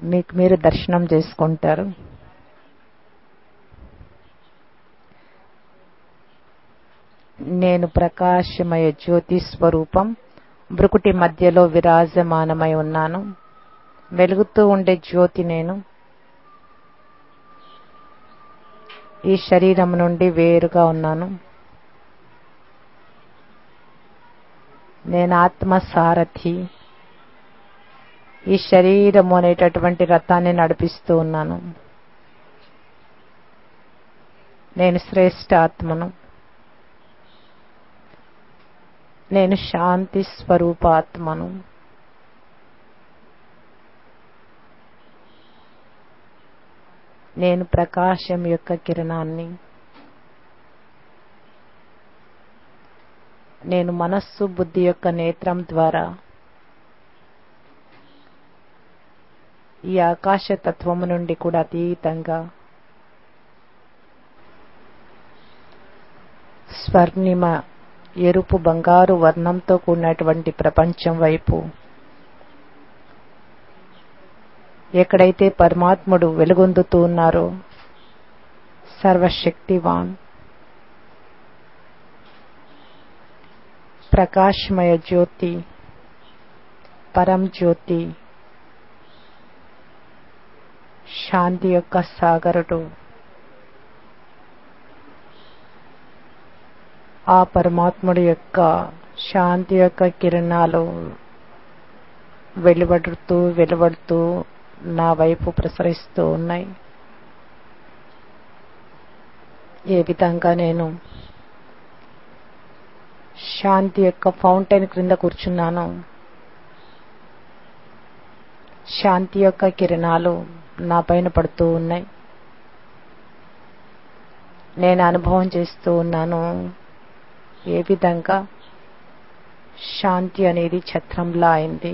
మీకు మీరు దర్శనం చేసుకుంటారు నేను ప్రకాశమయ జ్యోతి స్వరూపం బ్రుకుటి మధ్యలో విరాజమానమై ఉన్నాను వెలుగుతూ ఉండే జ్యోతి నేను ఈ శరీరం నుండి వేరుగా ఉన్నాను నేను ఆత్మ సారథి ఈ శరీరము అనేటటువంటి రథాన్ని నడిపిస్తూ ఉన్నాను నేను శ్రేష్ఠ ఆత్మను నేను శాంతి స్వరూపాత్మను నేను ప్రకాశం యొక్క కిరణాన్ని నేను మనస్సు బుద్ధి యొక్క నేత్రం ద్వారా ఈ ఆకాశ తత్వము నుండి కూడా అతీతంగా స్వర్ణిమ ఎరుపు బంగారు వర్ణంతో కూడినటువంటి ప్రపంచం వైపు ఎక్కడైతే పరమాత్ముడు వెలుగొందుతూ ఉన్నారో సర్వశక్తివాన్ ప్రకాశమయ జ్యోతి పరం జ్యోతి శాంతి యొక్క సాగరుడు ఆ పరమాత్ముడి యొక్క శాంతి యొక్క కిరణాలు వెలువడుతూ వెలువడుతూ నా వైపు ప్రసరిస్తూ ఉన్నాయి ఏ విధంగా నేను శాంతి యొక్క ఫౌంటైన్ క్రింద కూర్చున్నాను శాంతి యొక్క కిరణాలు నా పైన పడుతూ ఉన్నాయి నేను అనుభవం చేస్తూ ఉన్నాను ఏ విధంగా శాంతి అనేది ఛత్రంలా అయింది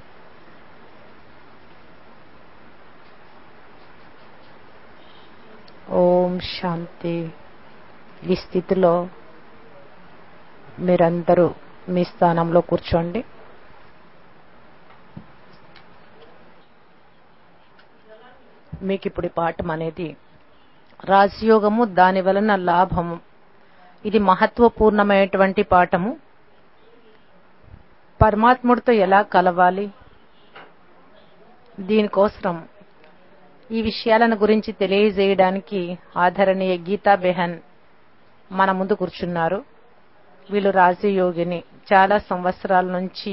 ఓం శాంతి ఈ స్థితిలో మీరందరూ మీ స్థానంలో కూర్చోండి మీకు ఇప్పుడు ఈ పాఠం అనేది రాజయోగము దాని వలన లాభము ఇది మహత్వపూర్ణమైనటువంటి పాఠము పరమాత్ముడితో ఎలా కలవాలి దీనికోసం ఈ విషయాలను గురించి తెలియజేయడానికి ఆదరణీయ గీతా బెహన్ మన ముందు కూర్చున్నారు వీళ్ళు రాజయోగిని చాలా సంవత్సరాల నుంచి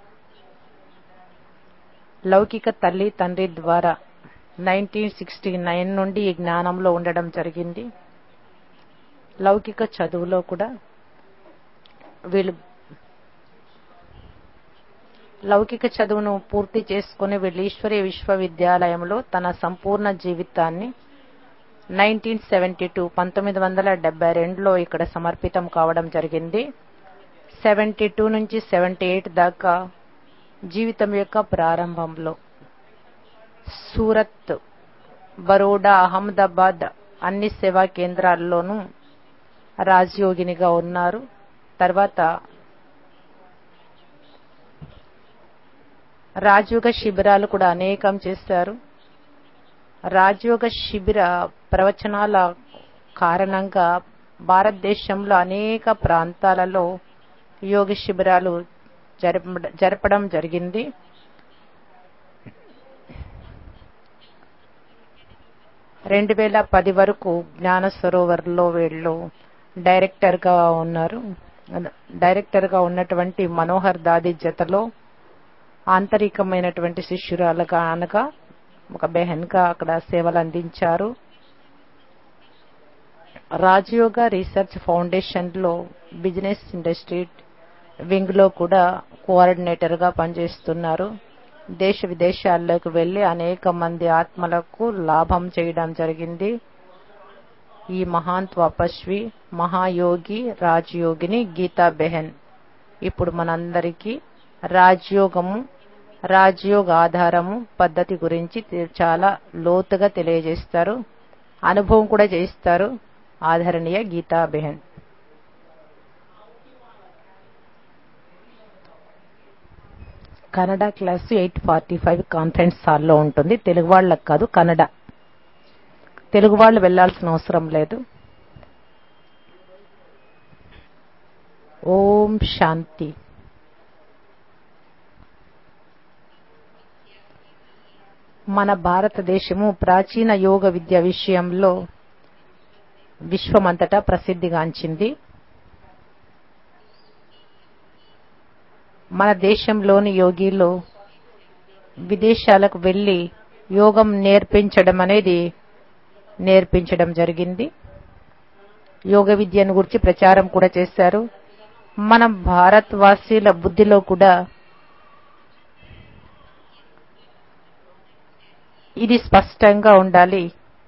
లౌకిక తల్లి తండ్రి ద్వారా నైన్టీన్ సిక్స్టీ నైన్ నుండి ఈ జ్ఞానంలో ఉండడం జరిగింది లౌకిక చదువులో కూడా వీళ్ళు లౌకిక చదువును పూర్తి చేసుకుని వీళ్ళు ఈశ్వరీయ విశ్వవిద్యాలయంలో తన సంపూర్ణ జీవితాన్ని నైన్టీన్ సెవెంటీ టూ పంతొమ్మిది వందల డెబ్బై రెండులో ఇక్కడ సమర్పితం కావడం జరిగింది సెవెంటీ టూ నుంచి సెవెంటీ ఎయిట్ దాకా జీవితం యొక్క ప్రారంభంలో సూరత్ బరోడా అహ్మదాబాద్ అన్ని సేవా కేంద్రాల్లోనూ రాజయోగినిగా ఉన్నారు తర్వాత రాజయోగ శిబిరాలు కూడా అనేకం చేశారు రాజయోగ శిబిర ప్రవచనాల కారణంగా భారతదేశంలో అనేక ప్రాంతాలలో యోగ శిబిరాలు జరపడం జరిగింది రెండు వేల పది వరకు జ్ఞాన సరోవర్లో వీళ్ళు డైరెక్టర్గా ఉన్నారు డైరెక్టర్గా ఉన్నటువంటి మనోహర్ దాది జతలో ఆంతరికమైనటువంటి శిష్యురాలుగా అనగా ఒక బెహన్గా అక్కడ సేవలు అందించారు రాజయోగ రీసెర్చ్ ఫౌండేషన్లో బిజినెస్ ఇండస్ట్రీ వింగ్లో కూడా కోఆర్డినేటర్గా పనిచేస్తున్నారు దేశ విదేశాల్లోకి వెళ్లి అనేక మంది ఆత్మలకు లాభం చేయడం జరిగింది ఈ మహాన్ తపస్వి మహాయోగి రాజయోగిని గీతా బెహన్ ఇప్పుడు మనందరికీ రాజయోగము రాజయోగ ఆధారము పద్ధతి గురించి చాలా లోతుగా తెలియజేస్తారు అనుభవం కూడా చేస్తారు ఆదరణీయ Geeta Behan Kannada class eight forty five conference హాల్లో ఉంటుంది తెలుగు వాళ్ళకి కాదు కన్నడ తెలుగు వాళ్ళు వెళ్ళాల్సిన అవసరం లేదు ఓం శాంతి మన భారతదేశము ప్రాచీన యోగ విద్య విషయంలో విశ్వమంతటా ప్రసిద్ధిగాంచింది మన దేశంలోని యోగిలు విదేశాలకు వెళ్లి యోగం నేర్పించడం అనేది నేర్పించడం జరిగింది యోగ విద్యను గురించి ప్రచారం కూడా చేశారు మన భారత్ వాసీల బుద్ధిలో కూడా ఇది స్పష్టంగా ఉండాలి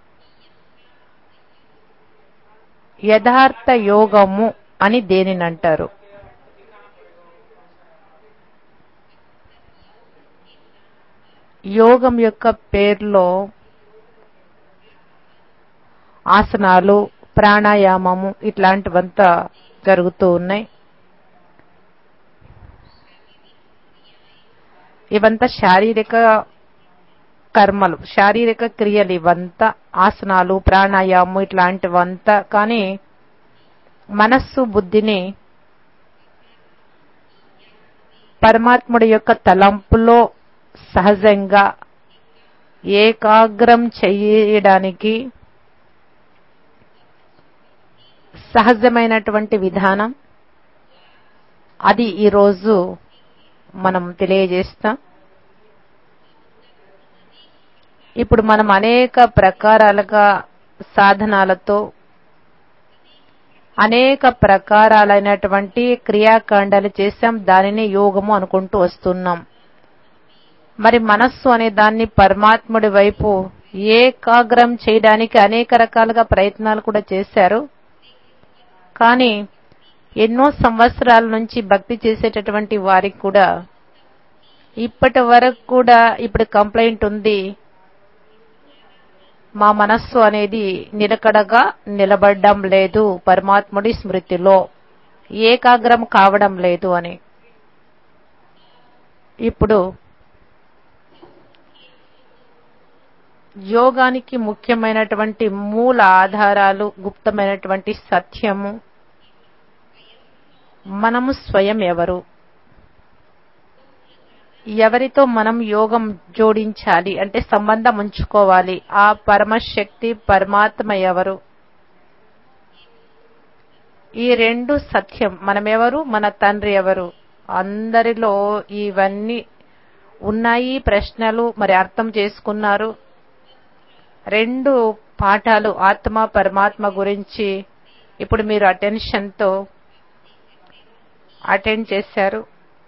యథార్థ యోగము అని దేనినంటారు యోగం యొక్క పేర్లో ఆసనాలు ప్రాణాయామము ఇట్లాంటివంతా జరుగుతూ ఉన్నాయి ఇవంతా శారీరక కర్మలు శారీరక క్రియలు ఇవంతా ఆసనాలు ప్రాణాయామం ఇట్లాంటివంతా కానీ మనస్సు బుద్ధిని పరమాత్ముడి యొక్క తలంపులో సహజంగా ఏకాగ్రం చేయడానికి సహజమైనటువంటి విధానం అది ఈరోజు మనం తెలియజేస్తాం ఇప్పుడు మనం అనేక ప్రకారాలుగా సాధనాలతో అనేక ప్రకారాలైనటువంటి క్రియాకాండాలు చేశాం దానిని యోగము అనుకుంటూ వస్తున్నాం మరి మనస్సు అనే దాన్ని పరమాత్ముడి వైపు ఏకాగ్రం చేయడానికి అనేక రకాలుగా ప్రయత్నాలు కూడా చేశారు కానీ ఎన్నో సంవత్సరాల నుంచి భక్తి చేసేటటువంటి వారికి కూడా ఇప్పటి వరకు కూడా ఇప్పుడు కంప్లైంట్ ఉంది మా మనస్సు అనేది నిలకడగా నిలబడడం లేదు పరమాత్ముడి స్మృతిలో ఏకాగ్రం కావడం లేదు అని ఇప్పుడు యోగానికి ముఖ్యమైనటువంటి మూల ఆధారాలు గుప్తమైనటువంటి సత్యము మనము స్వయం ఎవరు ఎవరితో మనం యోగం జోడించాలి అంటే సంబంధం ఉంచుకోవాలి ఆ పరమశక్తి పరమాత్మ ఎవరు ఈ రెండు సత్యం మనమెవరు మన తండ్రి ఎవరు అందరిలో ఇవన్నీ ఉన్నాయి ప్రశ్నలు మరి అర్థం చేసుకున్నారు రెండు పాఠాలు ఆత్మ పరమాత్మ గురించి ఇప్పుడు మీరు అటెన్షన్తో అటెండ్ చేశారు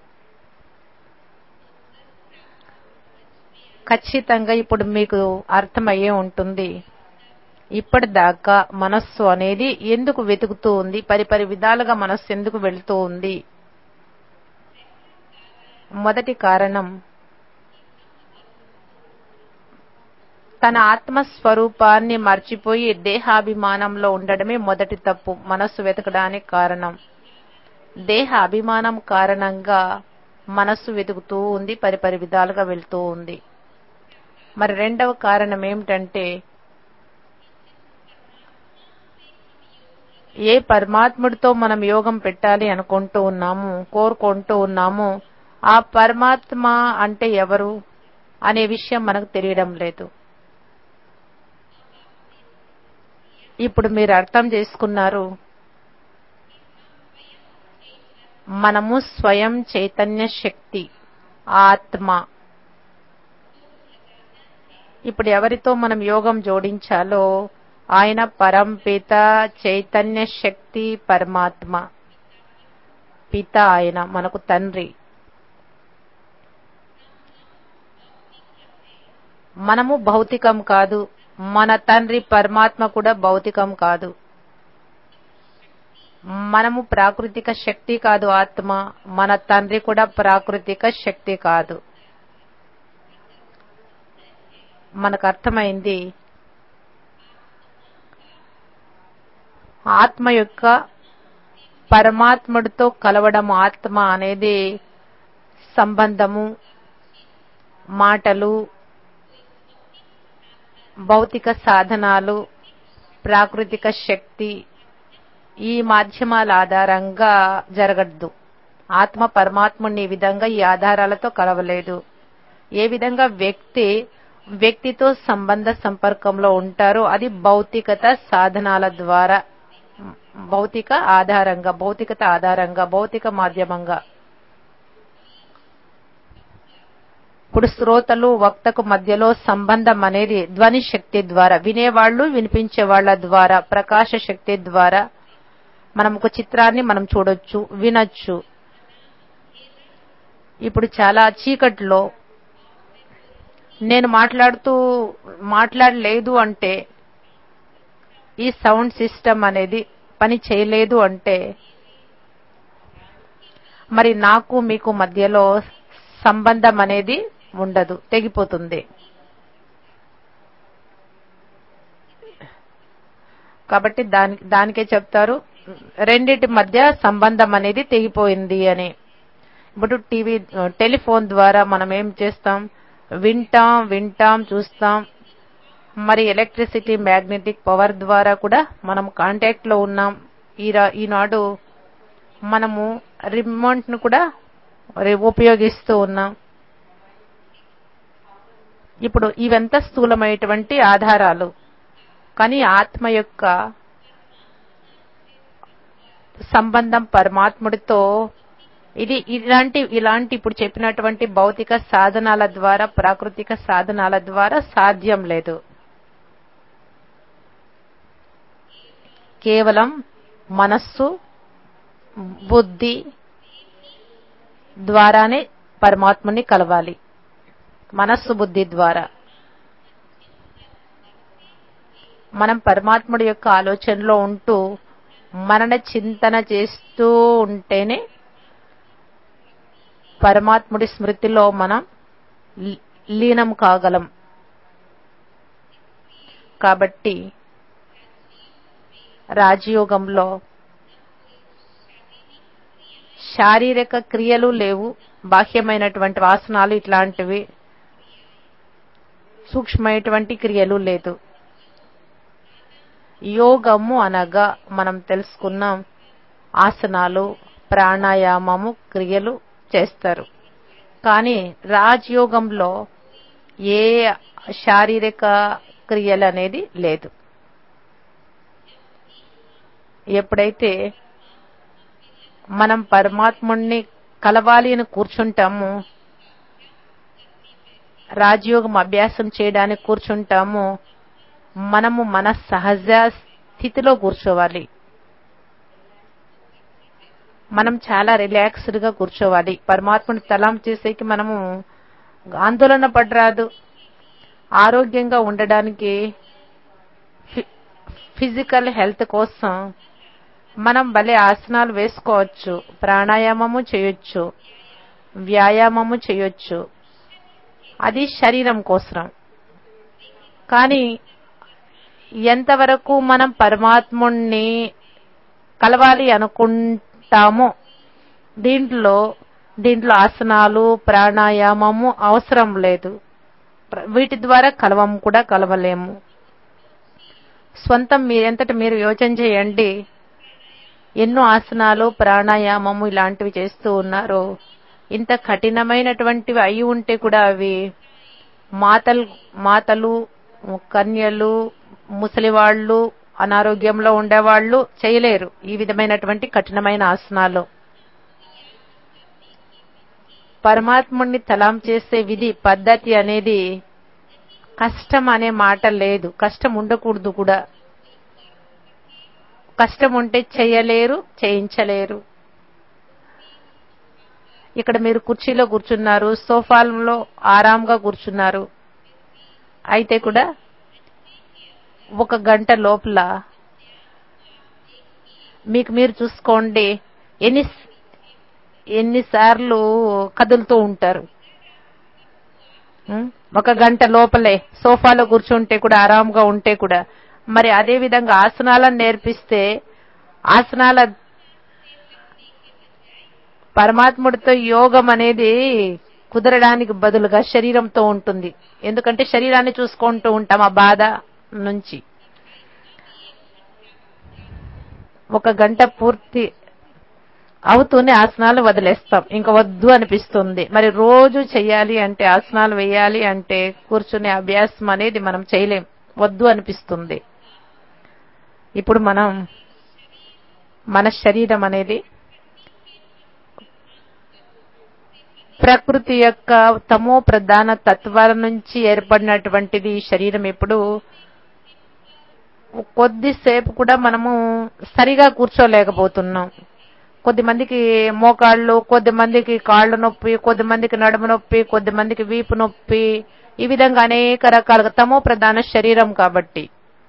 ఖచ్చితంగా ఇప్పుడు మీకు అర్థమయ్యే ఉంటుంది ఇప్పటిదాకా మనస్సు అనేది ఎందుకు వెతుకుతూ ఉంది పరిపరి విధాలుగా మనస్సు ఎందుకు వెళుతూ ఉంది మొదటి కారణం తన ఆత్మస్వరూపాన్ని మర్చిపోయి దేహాభిమానంలో ఉండడమే మొదటి తప్పు మనస్సు వెతకడానికి కారణం దేహ అభిమానం కారణంగా మనస్సు వెతుకుతూ ఉంది పరిపరి విధాలుగా వెళ్తూ ఉంది మరి రెండవ కారణం ఏమిటంటే ఏ పరమాత్ముడితో మనం యోగం పెట్టాలి అనుకుంటూ ఉన్నాము కోరుకుంటూ ఉన్నాము ఆ పరమాత్మ అంటే ఎవరు అనే విషయం మనకు తెలియడం లేదు ఇప్పుడు మీరు అర్థం చేసుకున్నారు మనము స్వయం చైతన్య శక్తి ఆత్మ ఇప్పుడు ఎవరితో మనం యోగం జోడించాలో ఆయన పరంపిత చైతన్య శక్తి పరమాత్మ పిత ఆయన మనకు తండ్రి మనము భౌతికం కాదు మన తండ్రి పరమాత్మ కూడా భౌతికం కాదు మనము ప్రాకృతిక శక్తి కాదు ఆత్మ మన తండ్రి కూడా ప్రాకృతిక శక్తి కాదు మనకు అర్థమైంది ఆత్మ యొక్క పరమాత్ముడితో కలవడం ఆత్మ అనేది సంబంధము మాటలు భౌతిక సాధనాలు ప్రాకృతిక శక్తి ఈ మాధ్యమాల ఆధారంగా జరగద్దు ఆత్మ పరమాత్ముని ఈ విధంగా ఈ ఆధారాలతో కలవలేదు ఏ విధంగా వ్యక్తి వ్యక్తితో సంబంధ సంపర్కంలో ఉంటారో అది భౌతికత సాధనాల ద్వారా భౌతిక ఆధారంగా భౌతికత ఆధారంగా భౌతిక మాధ్యమంగా ఇప్పుడు శ్రోతలు వక్తకు మధ్యలో సంబంధం అనేది ధ్వని శక్తి ద్వారా వినేవాళ్ళు వినిపించే వాళ్ళ ద్వారా ప్రకాశ శక్తి ద్వారా మనం ఒక చిత్రాన్ని మనం చూడొచ్చు వినొచ్చు ఇప్పుడు చాలా చీకట్లో నేను మాట్లాడుతూ మాట్లాడలేదు అంటే ఈ సౌండ్ సిస్టమ్ అనేది పని చేయలేదు అంటే మరి నాకు మీకు మధ్యలో సంబంధం అనేది ఉండదు తెగిపోతుంది కాబట్టి దాని దానికే చెప్తారు రెండిటి మధ్య సంబంధం అనేది తెగిపోయింది అని ఇప్పుడు టీవీ టెలిఫోన్ ద్వారా మనం ఏం చేస్తాం వింటాం వింటాం చూస్తాం మరి ఎలక్ట్రిసిటీ మ్యాగ్నెటిక్ పవర్ ద్వారా కూడా మనం కాంటాక్ట్ లో ఉన్నాం ఈరా- ఈనాడు మనము రిమోట్ ను కూడా రి- ఉపయోగిస్తూ ఉన్నాం ఇప్పుడు ఇవంతా స్థూలమైనటువంటి ఆధారాలు కానీ ఆత్మ యొక్క సంబంధం పరమాత్ముడితో ఇది ఇలాంటి ఇలాంటి ఇప్పుడు చెప్పినటువంటి భౌతిక సాధనాల ద్వారా ప్రాకృతిక సాధనాల ద్వారా సాధ్యం లేదు కేవలం మనస్సు బుద్ధి ద్వారానే పరమాత్మని కలవాలి మనస్సు బుద్ధి ద్వారా మనం పరమాత్ముడి యొక్క ఆలోచనలో ఉంటూ మనన చింతన చేస్తూ ఉంటేనే పరమాత్ముడి స్మృతిలో మనం లీ- లీనం కాగలం కాబట్టి రాజయోగంలో శారీరక క్రియలు లేవు బాహ్యమైనటువంటి వాసనాలు ఇట్లాంటివి సూక్ష్మమైనటువంటి క్రియలు లేదు యోగము అనగా మనం తెలుసుకున్నాం ఆసనాలు ప్రాణాయామము క్రియలు చేస్తారు కానీ రాజయోగంలో ఏ శారీరక క్రియలు అనేది లేదు ఎప్పుడైతే మనం పరమాత్ముణ్ణి కలవాలి అని కూర్చుంటాము రాజయోగం అభ్యాసం చేయడానికి కూర్చుంటాము మనము మన సహజ స్థితిలో కూర్చోవాలి మనం చాలా రిలాక్స్డ్ గా కూర్చోవాలి పరమాత్ముని తలాం చేసేకి మనము ఆందోళన పడరాదు ఆరోగ్యంగా ఉండడానికి ఫి- ఫిజికల్ హెల్త్ కోసం మనం భలే ఆసనాలు వేసుకోవచ్చు ప్రాణాయామము చేయొచ్చు వ్యాయామము చేయొచ్చు అది శరీరం కోసం కానీ ఎంతవరకు మనం పరమాత్ముణ్ణి కలవాలి అనుకుంటామో దీంట్లో దీంట్లో ఆసనాలు ప్రాణాయామము అవసరం లేదు ప్ర- వీటి ద్వారా కలవము కూడా కలవలేము స్వంతం మీరెంతటి మీరు యోచన చేయండి ఎన్నో ఆసనాలు ప్రాణాయామము ఇలాంటివి చేస్తూ ఉన్నారు ఇంత కఠినమైనటువంటివి అయి ఉంటే కూడా అవి మాతలు మాతలు కన్యలు ముసలివాళ్ళు అనారోగ్యంలో ఉండేవాళ్ళు చేయలేరు ఈ విధమైనటువంటి కఠినమైన ఆసనాలు పరమాత్ముడిని తలాం చేసే విధి పద్ధతి అనేది కష్టం అనే మాట లేదు కష్టం ఉండకూడదు కూడా కష్టం ఉంటే చేయలేరు చేయించలేరు ఇక్కడ మీరు కుర్చీలో కూర్చున్నారు సోఫాలో ఆరాంగా కూర్చున్నారు అయితే కూడా ఒక గంట లోపల మీకు మీరు చూసుకోండి ఎన్ని ఎన్నిసార్లు కదులుతూ ఉంటారు ఉం? ఒక గంట లోపలే సోఫాలో కూర్చుంటే కూడా ఆరాంగా ఉంటే కూడా మరి అదే విధంగా ఆసనాలను నేర్పిస్తే ఆసనాల పరమాత్ముడితో యోగం అనేది కుదరడానికి బదులుగా శరీరంతో ఉంటుంది ఎందుకంటే శరీరాన్ని చూసుకుంటూ ఉంటాం ఆ బాధ నుంచి ఒక గంట పూర్తి అవుతూనే ఆసనాలు వదిలేస్తాం ఇంకా వద్దు అనిపిస్తుంది మరి రోజు చెయ్యాలి అంటే ఆసనాలు వేయాలి అంటే కూర్చునే అభ్యాసం అనేది మనం చేయలేం వద్దు అనిపిస్తుంది ఇప్పుడు మనం మన శరీరం అనేది ప్రకృతి యొక్క తమో ప్రధాన తత్వాల నుంచి ఏర్పడినటువంటిది ఈ శరీరం ఇప్పుడు కొద్దిసేపు కూడా మనము సరిగా కూర్చోలేకపోతున్నాం కొద్ది మందికి మోకాళ్ళు కొద్ది మందికి కాళ్ళు నొప్పి కొద్ది మందికి నడుము నొప్పి కొద్ది మందికి వీపు నొప్పి ఈ విధంగా అనేక రకాలుగా తమో ప్రధాన శరీరం కాబట్టి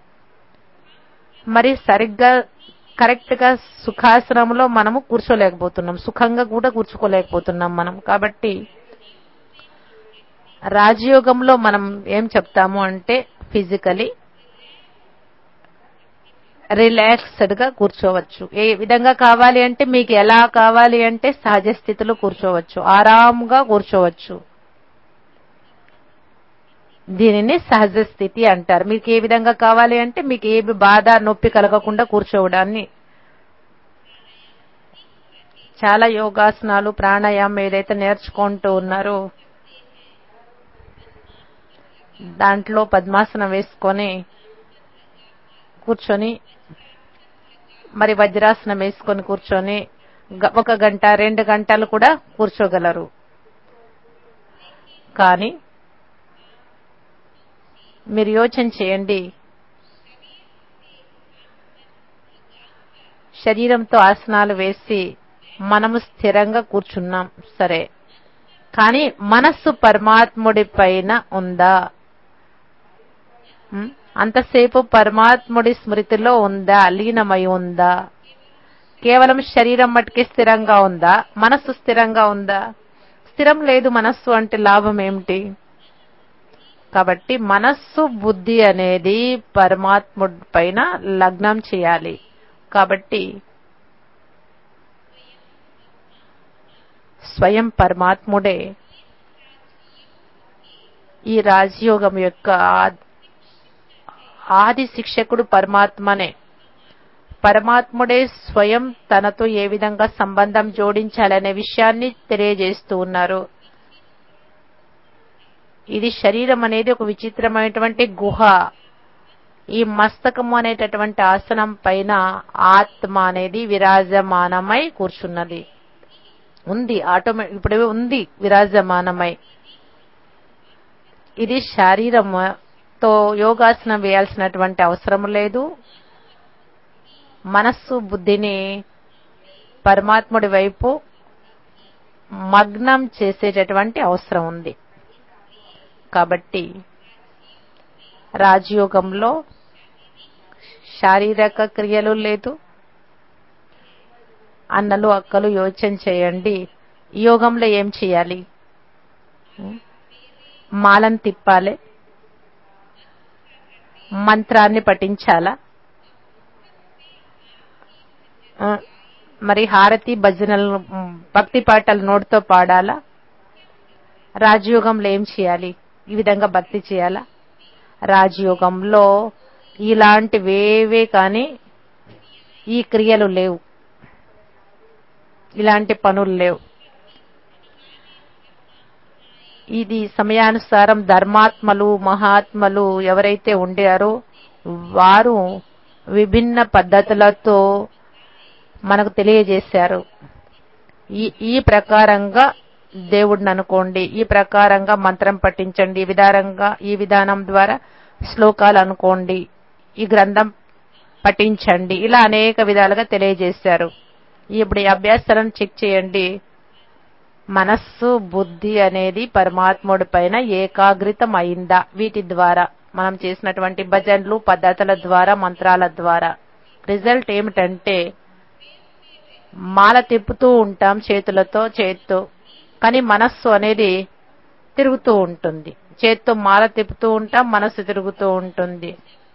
మరి సరిగ్గా కరెక్ట్ గా సుఖాసనంలో మనము కూర్చోలేకపోతున్నాం సుఖంగా కూడా కూర్చోలేకపోతున్నాం మనం కాబట్టి రాజయోగంలో మనం ఏం చెప్తాము అంటే ఫిజికలీ రిలాక్స్డ్ గా కూర్చోవచ్చు ఏ విధంగా కావాలి అంటే మీకు ఎలా కావాలి అంటే సహజ స్థితిలో కూర్చోవచ్చు ఆరాముగా కూర్చోవచ్చు దీనిని సహజ స్థితి అంటారు మీకు ఏ విధంగా కావాలి అంటే మీకు ఏ బాధ నొప్పి కలగకుండా కూర్చోవడాన్ని చాలా యోగాసనాలు ప్రాణాయామం ఏదైతే నేర్చుకుంటూ ఉన్నారో దాంట్లో పద్మాసనం వేసుకొని కూర్చొని మరి వజ్రాసనం వేసుకొని కూర్చొని గ- ఒక గంట రెండు గంటలు కూడా కూర్చోగలరు కానీ మీరు యోచన చేయండి శరీరంతో ఆసనాలు వేసి మనము స్థిరంగా కూర్చున్నాం సరే కానీ మనస్సు పరమాత్ముడి పైన ఉందా ఉం? అంతసేపు పరమాత్ముడి స్మృతిలో ఉందా లీనమై ఉందా కేవలం శరీరం మట్టుకే స్థిరంగా ఉందా మనస్సు స్థిరంగా ఉందా స్థిరం లేదు మనస్సు అంటే లాభం ఏమిటి కాబట్టి మనస్సు బుద్ధి అనేది పరమాత్ముడి పైన లగ్నం చేయాలి కాబట్టి స్వయం పరమాత్ముడే ఈ రాజయోగం యొక్క ఆ- ఆది శిక్షకుడు పరమాత్మనే పరమాత్ముడే స్వయం తనతో ఏ విధంగా సంబంధం జోడించాలనే విషయాన్ని తెలియజేస్తూ ఉన్నారు ఇది శరీరం అనేది ఒక విచిత్రమైనటువంటి గుహ ఈ మస్తకము అనేటటువంటి ఆసనం పైన ఆత్మ అనేది విరాజమానమై కూర్చున్నది ఉంది ఆటోమే ఇప్పుడు ఉంది విరాజమానమై ఇది శరీరంతో యోగాసనం వేయాల్సినటువంటి అవసరం లేదు మనస్సు బుద్ధిని పరమాత్ముడి వైపు మగ్నం చేసేటటువంటి అవసరం ఉంది కాబట్టి రాజయోగంలో శారీరక క్రియలు లేదు అన్నలు అక్కలు యోచన చేయండి ఈ యోగంలో ఏం చేయాలి మాలను తిప్పాలి మంత్రాన్ని పఠించాలా ఆ, మరి హారతి భజనలు మ్, భక్తి పాటలు నోటితో పాడాలా రాజయోగంలో ఏం చేయాలి ఈ విధంగా భక్తి చేయాలా రాజయోగంలో ఇలాంటివేవే కానీ ఈ క్రియలు లేవు ఇలాంటి పనులు లేవు ఇది సమయానుసారం ధర్మాత్మలు మహాత్మలు ఎవరైతే ఉండారో వారు విభిన్న పద్ధతులతో మనకు తెలియజేశారు ఈ ఈ ప్రకారంగా దేవుడిని అనుకోండి ఈ ప్రకారంగా మంత్రం పఠించండి ఈ విధానంగా ఈ విధానం ద్వారా శ్లోకాలు అనుకోండి ఈ గ్రంథం పఠించండి ఇలా అనేక విధాలుగా తెలియజేశారు ఇప్పుడు ఈ అభ్యాసాలను చెక్ చేయండి మనస్సు బుద్ధి అనేది పరమాత్ముడి పైన ఏకాగ్రితం అయిందా వీటి ద్వారా మనం చేసినటువంటి భజనలు పద్ధతుల ద్వారా మంత్రాల ద్వారా రిజల్ట్ ఏమిటంటే మాల తిప్పుతూ ఉంటాం చేతులతో చేత్తో కానీ మనస్సు అనేది తిరుగుతూ ఉంటుంది చేత్తో మాల తిప్పుతూ ఉంటాం మనస్సు తిరుగుతూ ఉంటుంది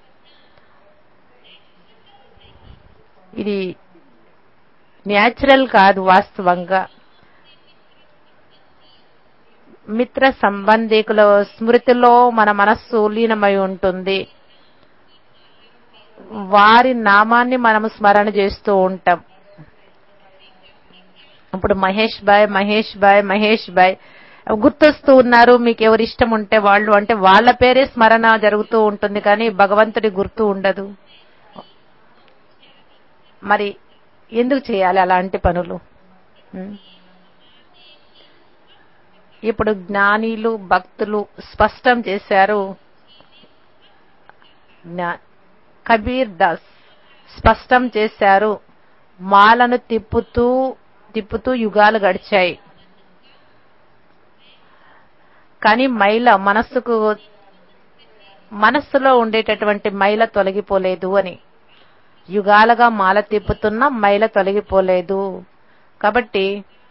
ఇది న్యాచురల్ కాదు వాస్తవంగా మిత్ర సంబంధికుల స్మృతిలో మన మనస్సు లీనమై ఉంటుంది వారి నామాన్ని మనం స్మరణ చేస్తూ ఉంటాం ఇప్పుడు మహేష్ బాయ్ మహేష్ బాయ్ మహేష్ బాయ్ గుర్తొస్తూ ఉన్నారు మీకు ఎవరు ఇష్టం ఉంటే వాళ్ళు అంటే వాళ్ళ పేరే స్మరణ జరుగుతూ ఉంటుంది కానీ భగవంతుడి గుర్తు ఉండదు మరి ఎందుకు చేయాలి అలాంటి పనులు ఉం? ఇప్పుడు జ్ఞానీలు భక్తులు స్పష్టం చేశారు జ్ఞా- కబీర్ దాస్ స్పష్టం చేశారు మాలను తిప్పుతూ తిప్పుతూ యుగాలు గడిచాయి కానీ మైల మనస్సుకు మనస్సులో ఉండేటటువంటి మైల తొలగిపోలేదు అని యుగాలుగా మాల తిప్పుతున్నా మైల తొలగిపోలేదు కాబట్టి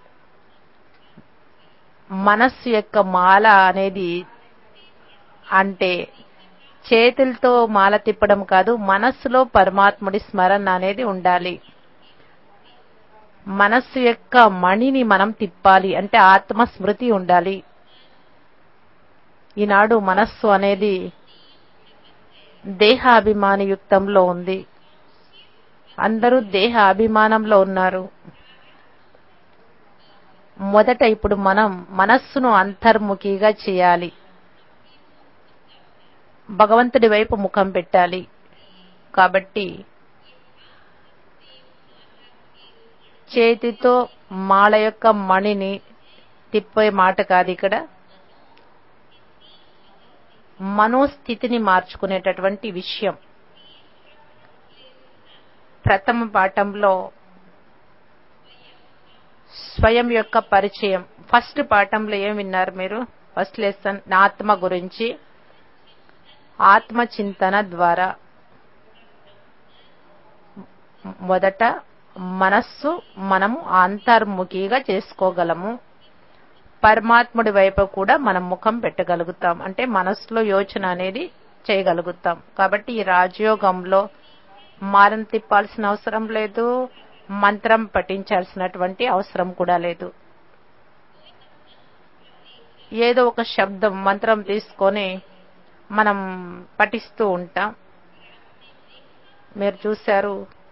మనస్సు యొక్క మాల అనేది అంటే చేతులతో మాల తిప్పడం కాదు మనస్సులో పరమాత్ముడి స్మరణ అనేది ఉండాలి మనస్సు యొక్క మణిని మనం తిప్పాలి అంటే ఆత్మ స్మృతి ఉండాలి ఈనాడు మనస్సు అనేది దేహాభిమాన యుక్తంలో ఉంది అందరూ దేహ అభిమానంలో ఉన్నారు మొదట ఇప్పుడు మనం మనస్సును అంతర్ముఖిగా చేయాలి భగవంతుడి వైపు ముఖం పెట్టాలి కాబట్టి చేతితో మాల యొక్క మణిని తిప్పే మాట కాదు ఇక్కడ మనోస్థితిని మార్చుకునేటటువంటి విషయం ప్రథమ పాఠంలో స్వయం యొక్క పరిచయం ఫస్ట్ పాఠంలో ఏం విన్నారు మీరు ఫస్ట్ లెసన్ ఆత్మ గురించి ఆత్మ చింతన ద్వారా మొదట మనస్సు మనము అంతర్ముఖిగా చేసుకోగలము పరమాత్ముడి వైపు కూడా మనం ముఖం పెట్టగలుగుతాం అంటే మనస్సులో యోచన అనేది చేయగలుగుతాం కాబట్టి ఈ రాజయోగంలో మాలను తిప్పాల్సిన అవసరం లేదు మంత్రం పఠించాల్సినటువంటి అవసరం కూడా లేదు ఏదో ఒక శబ్దం మంత్రం తీసుకొని మనం పఠిస్తూ ఉంటాం మీరు చూశారు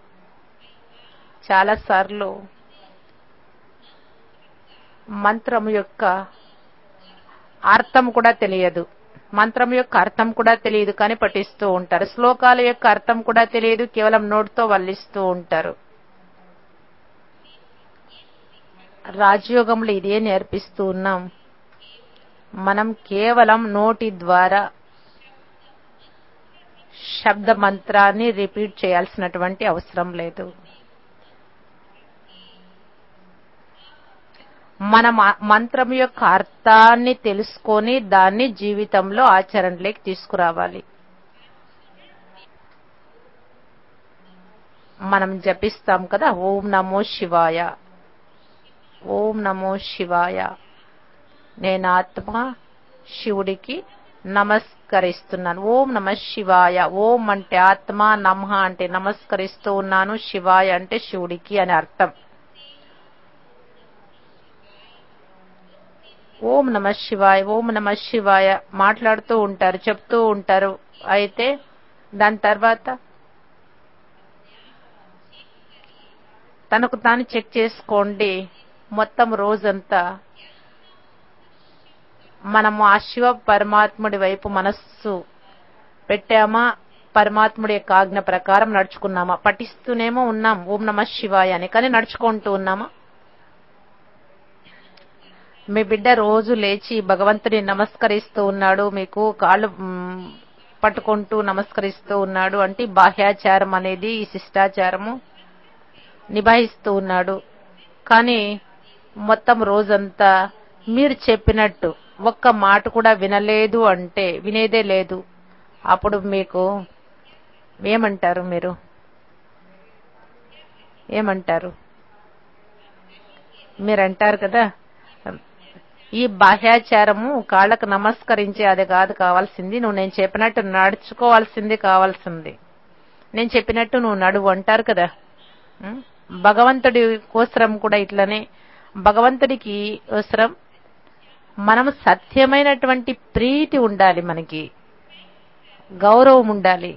చాలా సార్లు మంత్రం యొక్క అర్థం కూడా తెలియదు మంత్రం యొక్క అర్థం కూడా తెలియదు కానీ పఠిస్తూ ఉంటారు శ్లోకాల యొక్క అర్థం కూడా తెలియదు కేవలం నోటితో వల్లిస్తూ ఉంటారు రాజయోగంలో ఇదే నేర్పిస్తూ ఉన్నాం మనం కేవలం నోటి ద్వారా శబ్ద మంత్రాన్ని రిపీట్ చేయాల్సినటువంటి అవసరం లేదు మన మ- మంత్రం యొక్క అర్థాన్ని తెలుసుకొని దాన్ని జీవితంలో ఆచరణలోకి తీసుకురావాలి మనం జపిస్తాం కదా ఓం నమో శివాయ ఓం నమో శివాయ నేను ఆత్మ శివుడికి నమస్కరిస్తున్నాను ఓం నమ శివాయ ఓం అంటే ఆత్మ నమః అంటే నమస్కరిస్తూ ఉన్నాను శివాయ అంటే శివుడికి అని అర్థం ఓం నమ శివాయ ఓం నమ శివాయ మాట్లాడుతూ ఉంటారు చెప్తూ ఉంటారు అయితే దాని తర్వాత తనకు తాను చెక్ చేసుకోండి మొత్తం రోజంతా మనము ఆ శివ పరమాత్ముడి వైపు మనస్సు పెట్టామా పరమాత్ముడి యొక్క ఆజ్ఞ ప్రకారం నడుచుకున్నామా పఠిస్తూనేమో ఉన్నాం ఓం నమ శివాయ అని కానీ నడుచుకుంటూ ఉన్నామా మీ బిడ్డ రోజు లేచి భగవంతుని నమస్కరిస్తూ ఉన్నాడు మీకు కాళ్ళు మ్, పట్టుకుంటూ నమస్కరిస్తూ ఉన్నాడు అంటే బాహ్యాచారం అనేది ఈ శిష్టాచారము నిభాయిస్తూ ఉన్నాడు కానీ మొత్తం రోజంతా మీరు చెప్పినట్టు ఒక్క మాట కూడా వినలేదు అంటే వినేదే లేదు అప్పుడు మీకు ఏమంటారు మీరు ఏమంటారు మీరు అంటారు కదా ఈ బాహ్యాచారము కాళ్ళకు నమస్కరించి అది కాదు కావాల్సింది నువ్వు నేను చెప్పినట్టు నడుచుకోవాల్సింది కావాల్సింది నేను చెప్పినట్టు నువ్వు నడువు అంటారు కదా ఉం? భగవంతుడి కోసరం కూడా ఇట్లనే భగవంతుడికి అవసరం మనం సత్యమైనటువంటి ప్రీతి ఉండాలి మనకి గౌరవం ఉండాలి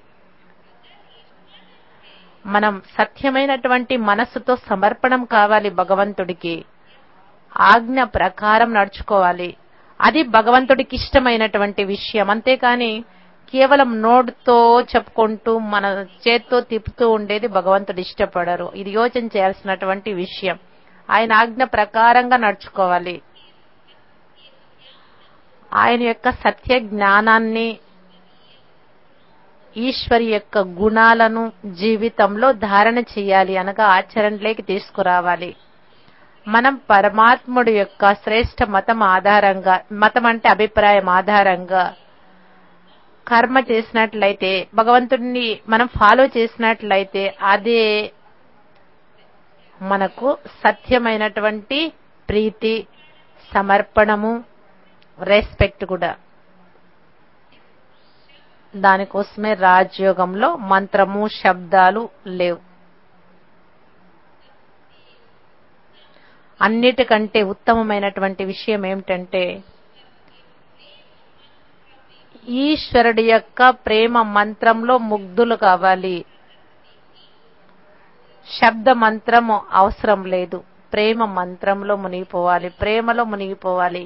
మనం సత్యమైనటువంటి మనస్సుతో సమర్పణం కావాలి భగవంతుడికి ఆజ్ఞ ప్రకారం నడుచుకోవాలి అది భగవంతుడికి ఇష్టమైనటువంటి విషయం అంతేకాని కేవలం నోటితో చెప్పుకుంటూ మన చేత్తో తిప్పుతూ ఉండేది భగవంతుడు ఇష్టపడరు ఇది యోచన చేయాల్సినటువంటి విషయం ఆయన ఆజ్ఞ ప్రకారంగా నడుచుకోవాలి ఆయన యొక్క సత్య జ్ఞానాన్ని ఈశ్వరి యొక్క గుణాలను జీవితంలో ధారణ చేయాలి అనగా ఆచరణలోకి తీసుకురావాలి మనం పరమాత్ముడు యొక్క శ్రేష్ఠ మతం ఆధారంగా మతం అంటే అభిప్రాయం ఆధారంగా కర్మ చేసినట్లయితే భగవంతుడిని మనం ఫాలో చేసినట్లయితే అదే మనకు సత్యమైనటువంటి ప్రీతి సమర్పణము రెస్పెక్ట్ కూడా దానికోసమే రాజయోగంలో మంత్రము శబ్దాలు లేవు అన్నిటికంటే ఉత్తమమైనటువంటి విషయం ఏమిటంటే ఈశ్వరుడి యొక్క ప్రేమ మంత్రంలో ముగ్ధులు కావాలి శబ్ద మంత్రము అవసరం లేదు ప్రేమ మంత్రంలో మునిగిపోవాలి ప్రేమలో మునిగిపోవాలి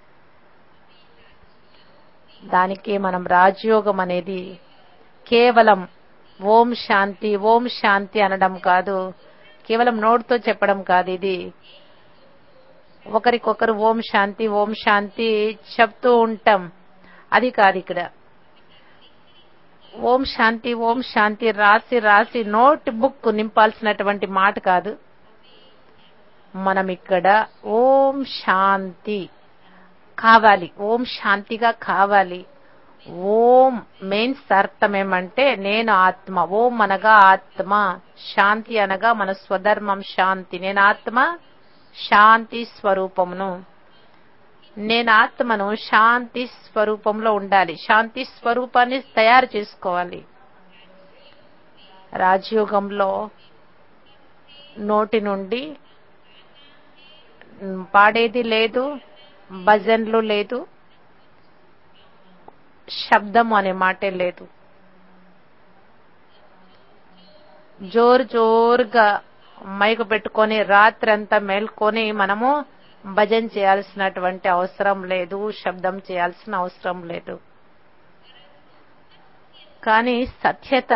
దానికి మనం రాజయోగం అనేది కేవలం ఓం శాంతి ఓం శాంతి అనడం కాదు కేవలం నోటితో చెప్పడం కాదు ఇది ఒకరికొకరు ఓం శాంతి ఓం శాంతి చెప్తూ ఉంటాం అది కాదు ఇక్కడ ఓం శాంతి ఓం శాంతి రాసి రాసి నోట్ బుక్ నింపాల్సినటువంటి మాట కాదు మనం ఇక్కడ ఓం శాంతి కావాలి ఓం శాంతిగా కావాలి ఓం మెయిన్స్ అర్థం ఏమంటే నేను ఆత్మ ఓం అనగా ఆత్మ శాంతి అనగా మన స్వధర్మం శాంతి నేను ఆత్మ శాంతి స్వరూపమును నేను ఆత్మను శాంతి స్వరూపంలో ఉండాలి శాంతి స్వరూపాన్ని తయారు చేసుకోవాలి రాజయోగంలో నోటి నుండి పాడేది లేదు భజన్లు లేదు శబ్దం అనే మాటే లేదు జోరు జోరుగా మైకు పెట్టుకొని రాత్రంతా మేల్కొని మనము భజన చేయాల్సినటువంటి అవసరం లేదు శబ్దం చేయాల్సిన అవసరం లేదు కానీ సత్యత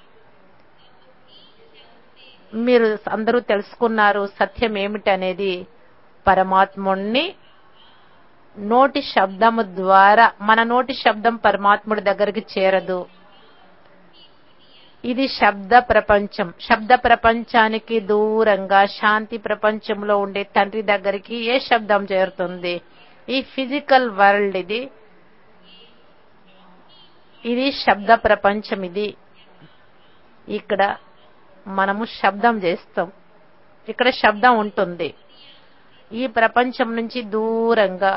మీరు అందరూ తెలుసుకున్నారు సత్యం ఏమిటనేది పరమాత్ముణ్ణి నోటి శబ్దము ద్వారా మన నోటి శబ్దం పరమాత్ముడి దగ్గరికి చేరదు ఇది శబ్ద ప్రపంచం శబ్ద ప్రపంచానికి దూరంగా శాంతి ప్రపంచంలో ఉండే తండ్రి దగ్గరికి ఏ శబ్దం చేరుతుంది ఈ ఫిజికల్ వరల్డ్ ఇది ఇది శబ్ద ప్రపంచం ఇది ఇక్కడ మనము శబ్దం చేస్తాం ఇక్కడ శబ్దం ఉంటుంది ఈ ప్రపంచం నుంచి దూరంగా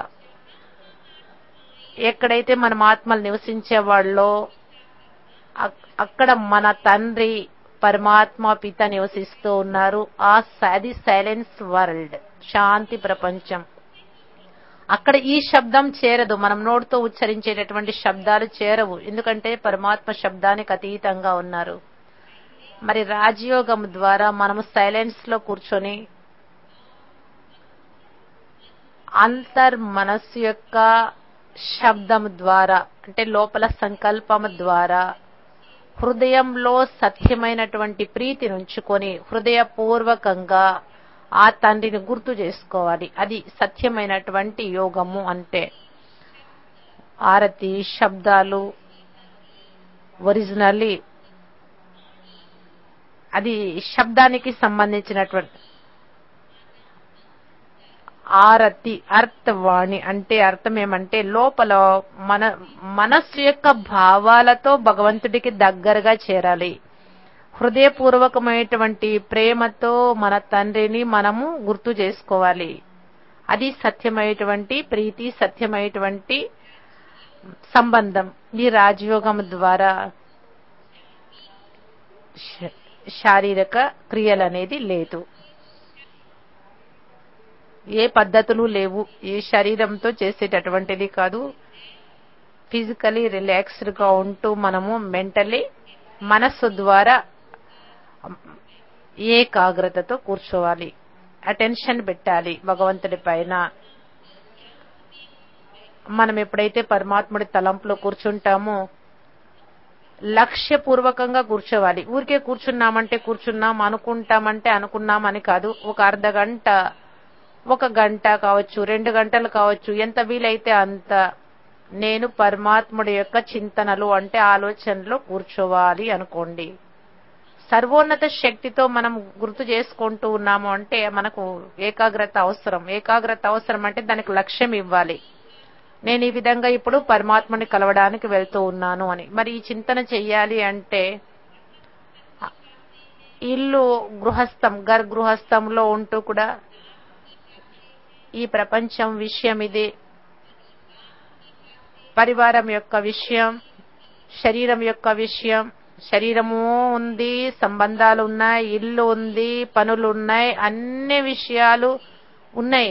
ఎక్కడైతే మనం ఆత్మలు నివసించే వాళ్ళో అక్కడ మన తండ్రి పరమాత్మ పిత నివసిస్తూ ఉన్నారు ఆ అది సైలెన్స్ వరల్డ్ శాంతి ప్రపంచం అక్కడ ఈ శబ్దం చేరదు మనం నోటితో ఉచ్చరించేటటువంటి శబ్దాలు చేరవు ఎందుకంటే పరమాత్మ శబ్దానికి అతీతంగా ఉన్నారు మరి రాజయోగం ద్వారా మనము సైలెన్స్ లో కూర్చొని అంతర్ మనస్సు యొక్క శబ్దం ద్వారా అంటే లోపల సంకల్పం ద్వారా హృదయంలో సత్యమైనటువంటి ప్రీతిని ఉంచుకొని హృదయపూర్వకంగా ఆ తండ్రిని గుర్తు చేసుకోవాలి అది సత్యమైనటువంటి యోగము అంటే ఆరతి శబ్దాలు ఒరిజినల్లీ అది శబ్దానికి సంబంధించినటువంటి ఆరతి అర్థవాణి అంటే అర్థం ఏమంటే లోపల మన మనస్సు యొక్క భావాలతో భగవంతుడికి దగ్గరగా చేరాలి హృదయపూర్వకమైనటువంటి ప్రేమతో మన తండ్రిని మనము గుర్తు చేసుకోవాలి అది సత్యమైనటువంటి ప్రీతి సత్యమైనటువంటి సంబంధం ఈ రాజయోగం ద్వారా శారీరక క్రియలు అనేది లేదు ఏ పద్ధతులు లేవు ఏ శరీరంతో చేసేటటువంటిది కాదు ఫిజికలీ రిలాక్స్డ్ గా ఉంటూ మనము మెంటలీ మనస్సు ద్వారా ఏకాగ్రతతో కూర్చోవాలి అటెన్షన్ పెట్టాలి భగవంతుడి పైన మనం ఎప్పుడైతే పరమాత్ముడి తలంపులో కూర్చుంటామో లక్ష్యపూర్వకంగా కూర్చోవాలి ఊరికే కూర్చున్నామంటే కూర్చున్నాం అనుకుంటామంటే అనుకున్నామని కాదు ఒక అర్ధ గంట ఒక గంట కావచ్చు రెండు గంటలు కావచ్చు ఎంత వీలైతే అంత నేను పరమాత్ముడి యొక్క చింతనలు అంటే ఆలోచనలో కూర్చోవాలి అనుకోండి సర్వోన్నత శక్తితో మనం గుర్తు చేసుకుంటూ ఉన్నాము అంటే మనకు ఏకాగ్రత అవసరం ఏకాగ్రత అవసరం అంటే దానికి లక్ష్యం ఇవ్వాలి నేను ఈ విధంగా ఇప్పుడు పరమాత్మని కలవడానికి వెళ్తూ ఉన్నాను అని మరి ఈ చింతన చెయ్యాలి అంటే ఇల్లు గృహస్థం గర్ గృహస్థంలో ఉంటూ కూడా ఈ ప్రపంచం విషయం ఇది పరివారం యొక్క విషయం శరీరం యొక్క విషయం శరీరము ఉంది సంబంధాలు ఉన్నాయి ఇల్లు ఉంది పనులు ఉన్నాయి అన్ని విషయాలు ఉన్నాయి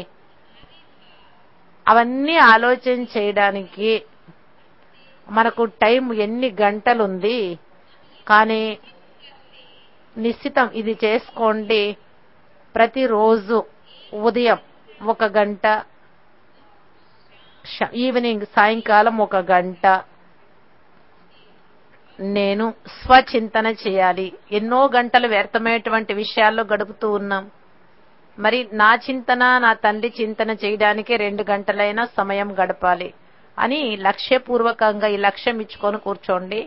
అవన్నీ ఆలోచన చేయడానికి మనకు టైం ఎన్ని గంటలు ఉంది కానీ నిశ్చితం ఇది చేసుకోండి ప్రతిరోజు ఉదయం ఒక గంట ఈవినింగ్ సాయంకాలం ఒక గంట నేను స్వచింతన చేయాలి ఎన్నో గంటలు వ్యర్థమైనటువంటి విషయాల్లో గడుపుతూ ఉన్నాం మరి నా చింతన నా తండ్రి చింతన చేయడానికే రెండు గంటలైనా సమయం గడపాలి అని లక్ష్యపూర్వకంగా ఈ లక్ష్యం ఇచ్చుకొని కూర్చోండి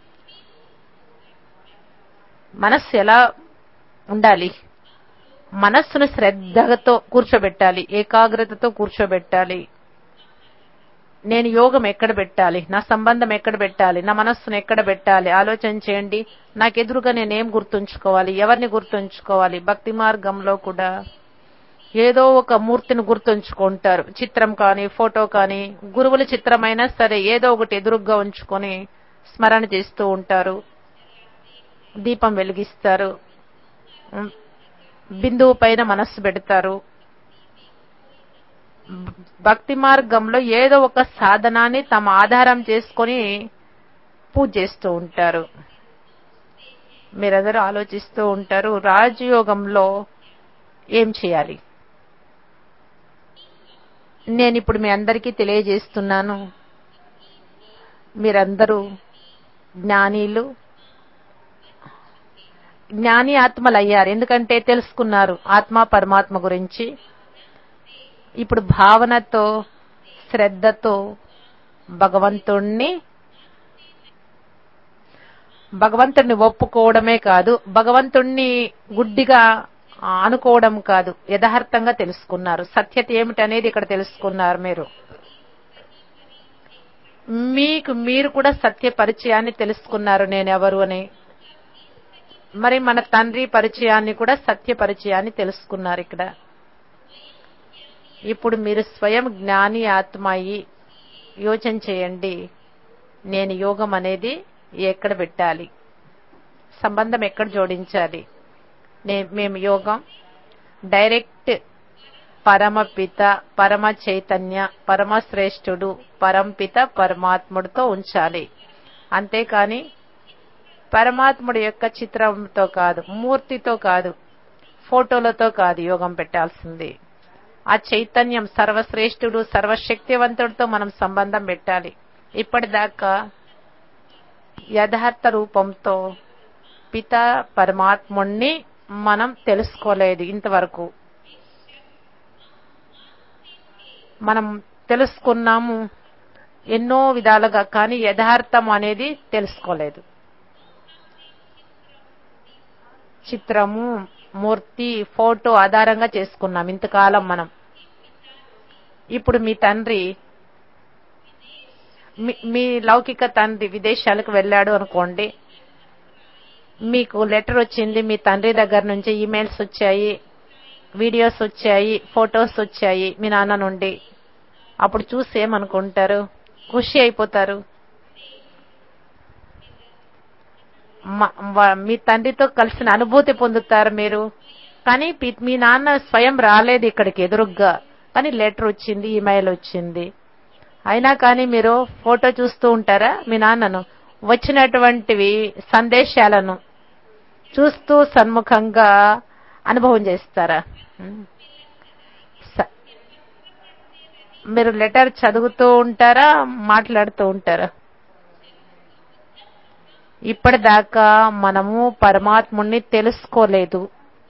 మనస్సు ఎలా ఉండాలి మనస్సును శ్రద్ధతో కూర్చోబెట్టాలి ఏకాగ్రతతో కూర్చోబెట్టాలి నేను యోగం ఎక్కడ పెట్టాలి నా సంబంధం ఎక్కడ పెట్టాలి నా మనస్సును ఎక్కడ పెట్టాలి ఆలోచన చేయండి నాకెదురుగా నేనేం గుర్తుంచుకోవాలి ఎవరిని గుర్తుంచుకోవాలి భక్తి మార్గంలో కూడా ఏదో ఒక మూర్తిని గుర్తుంచుకుంటారు చిత్రం కానీ ఫోటో కానీ గురువుల చిత్రమైనా సరే ఏదో ఒకటి ఎదురుగ్గా ఉంచుకొని స్మరణ చేస్తూ ఉంటారు దీపం వెలిగిస్తారు బిందువు పైన మనస్సు పెడతారు భక్తి మార్గంలో ఏదో ఒక సాధనాన్ని తమ ఆధారం చేసుకొని పూజ చేస్తూ ఉంటారు మీరందరూ ఆలోచిస్తూ ఉంటారు రాజయోగంలో ఏం చేయాలి నేను ఇప్పుడు మీ అందరికీ తెలియజేస్తున్నాను మీరందరూ జ్ఞానీలు జ్ఞాని ఆత్మలు అయ్యారు ఎందుకంటే తెలుసుకున్నారు ఆత్మ పరమాత్మ గురించి ఇప్పుడు భావనతో శ్రద్ధతో భగవంతుణ్ణి భగవంతుణ్ణి ఒప్పుకోవడమే కాదు భగవంతుణ్ణి గుడ్డిగా అనుకోవడం కాదు యథార్థంగా తెలుసుకున్నారు సత్యత ఏమిటనేది ఇక్కడ తెలుసుకున్నారు మీరు మీకు మీరు కూడా సత్య పరిచయాన్ని తెలుసుకున్నారు నేనెవరు అని మరి మన తండ్రి పరిచయాన్ని కూడా సత్య పరిచయాన్ని తెలుసుకున్నారు ఇక్కడ ఇప్పుడు మీరు స్వయం జ్ఞాని ఆత్మ అయి యోచన చేయండి నేను యోగం అనేది ఎక్కడ పెట్టాలి సంబంధం ఎక్కడ జోడించాలి మేము యోగం డైరెక్ట్ పరమపిత పరమ చైతన్య పరమశ్రేష్ఠుడు పరంపిత పరమాత్ముడితో ఉంచాలి అంతేకాని పరమాత్ముడి యొక్క చిత్రంతో కాదు మూర్తితో కాదు ఫోటోలతో కాదు యోగం పెట్టాల్సింది ఆ చైతన్యం సర్వశ్రేష్ఠుడు సర్వశక్తివంతుడితో మనం సంబంధం పెట్టాలి ఇప్పటిదాకా యథార్థ రూపంతో పిత పరమాత్ముణ్ణి మనం తెలుసుకోలేదు ఇంతవరకు మనం తెలుసుకున్నాము ఎన్నో విధాలుగా కానీ యథార్థం అనేది తెలుసుకోలేదు చిత్రము మూర్తి ఫోటో ఆధారంగా చేసుకున్నాం ఇంతకాలం మనం ఇప్పుడు మీ తండ్రి మీ లౌకిక తండ్రి విదేశాలకు వెళ్ళాడు అనుకోండి మీకు లెటర్ వచ్చింది మీ తండ్రి దగ్గర నుంచి ఈమెయిల్స్ వచ్చాయి వీడియోస్ వచ్చాయి ఫొటోస్ వచ్చాయి మీ నాన్న నుండి అప్పుడు చూసి ఏమనుకుంటారు ఖుషి అయిపోతారు మీ తండ్రితో కలిసిన అనుభూతి పొందుతారు మీరు కానీ మీ నాన్న స్వయం రాలేదు ఇక్కడికి ఎదురుగ్గా కానీ లెటర్ వచ్చింది ఈమెయిల్ వచ్చింది అయినా కానీ మీరు ఫోటో చూస్తూ ఉంటారా మీ నాన్నను వచ్చినటువంటివి సందేశాలను చూస్తూ సన్ముఖంగా అనుభవం చేస్తారా ఉమ్. స- మీరు లెటర్ చదువుతూ ఉంటారా మాట్లాడుతూ ఉంటారా ఇప్పటిదాకా మనము పరమాత్ముణ్ణి తెలుసుకోలేదు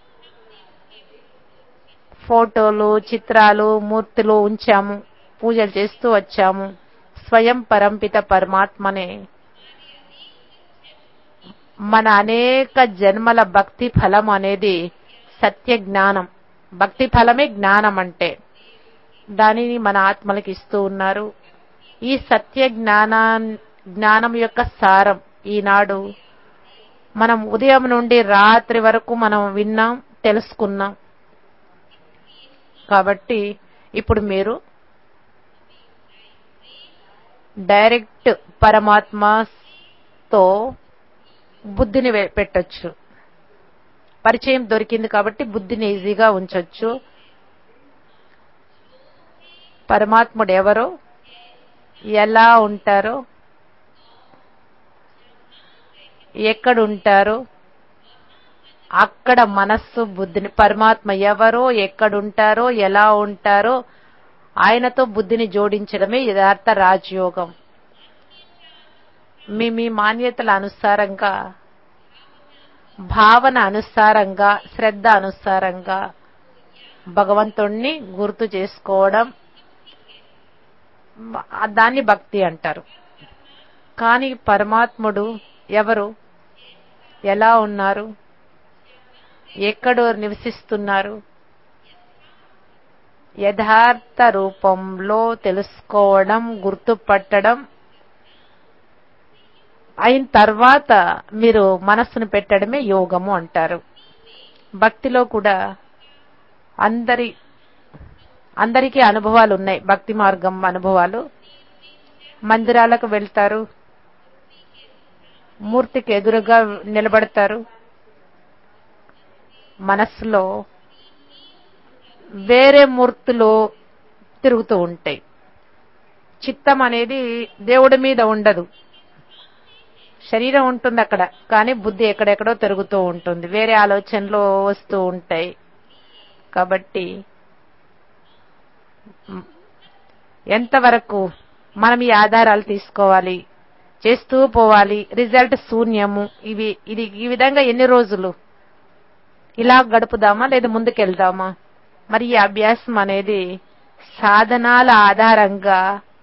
ఫోటోలు చిత్రాలు మూర్తులు ఉంచాము పూజలు చేస్తూ వచ్చాము స్వయం పరంపిత పరమాత్మనే మన అనేక జన్మల భక్తి ఫలం అనేది సత్య జ్ఞానం భక్తి ఫలమే జ్ఞానం అంటే దానిని మన ఆత్మలకు ఇస్తూ ఉన్నారు ఈ సత్య జ్ఞానా జ్ఞానం యొక్క సారం ఈనాడు మనం ఉదయం నుండి రాత్రి వరకు మనం విన్నాం తెలుసుకున్నాం కాబట్టి ఇప్పుడు మీరు డైరెక్ట్ పరమాత్మతో బుద్ధిని వె- పెట్టొచ్చు పరిచయం దొరికింది కాబట్టి బుద్ధిని ఈజీగా ఉంచొచ్చు పరమాత్ముడు ఎవరో ఎలా ఉంటారో ఎక్కడుంటారో అక్కడ మనస్సు బుద్ధిని పరమాత్మ ఎవరో ఎక్కడుంటారో ఎలా ఉంటారో ఆయనతో బుద్ధిని జోడించడమే యథార్థ రాజయోగం మీ మీ మాన్యతల అనుసారంగా భావన అనుసారంగా శ్రద్ధ అనుసారంగా భగవంతుణ్ణి గుర్తు చేసుకోవడం బ- దాన్ని భక్తి అంటారు కానీ పరమాత్ముడు ఎవరు ఎలా ఉన్నారు ఎక్కడ నివసిస్తున్నారు యథార్థ రూపంలో తెలుసుకోవడం గుర్తుపట్టడం అయిన తర్వాత మీరు మనస్సును పెట్టడమే యోగము అంటారు భక్తిలో కూడా అందరి అందరికీ అనుభవాలు ఉన్నాయి భక్తి మార్గం అనుభవాలు మందిరాలకు వెళ్తారు మూర్తికి ఎదురుగా నిలబడతారు మనస్సులో వేరే మూర్తులు తిరుగుతూ ఉంటాయి చిత్తం అనేది దేవుడి మీద ఉండదు శరీరం ఉంటుంది అక్కడ కానీ బుద్ధి ఎక్కడెక్కడో తిరుగుతూ ఉంటుంది వేరే ఆలోచనలు వస్తూ ఉంటాయి కాబట్టి మ్, ఎంతవరకు మనం ఈ ఆధారాలు తీసుకోవాలి చేస్తూ పోవాలి రిజల్ట్ శూన్యము ఇవి ఇది ఈ విధంగా ఎన్ని రోజులు ఇలా గడుపుదామా లేదా ముందుకెళ్దామా మరి ఈ అభ్యాసం అనేది సాధనాల ఆధారంగా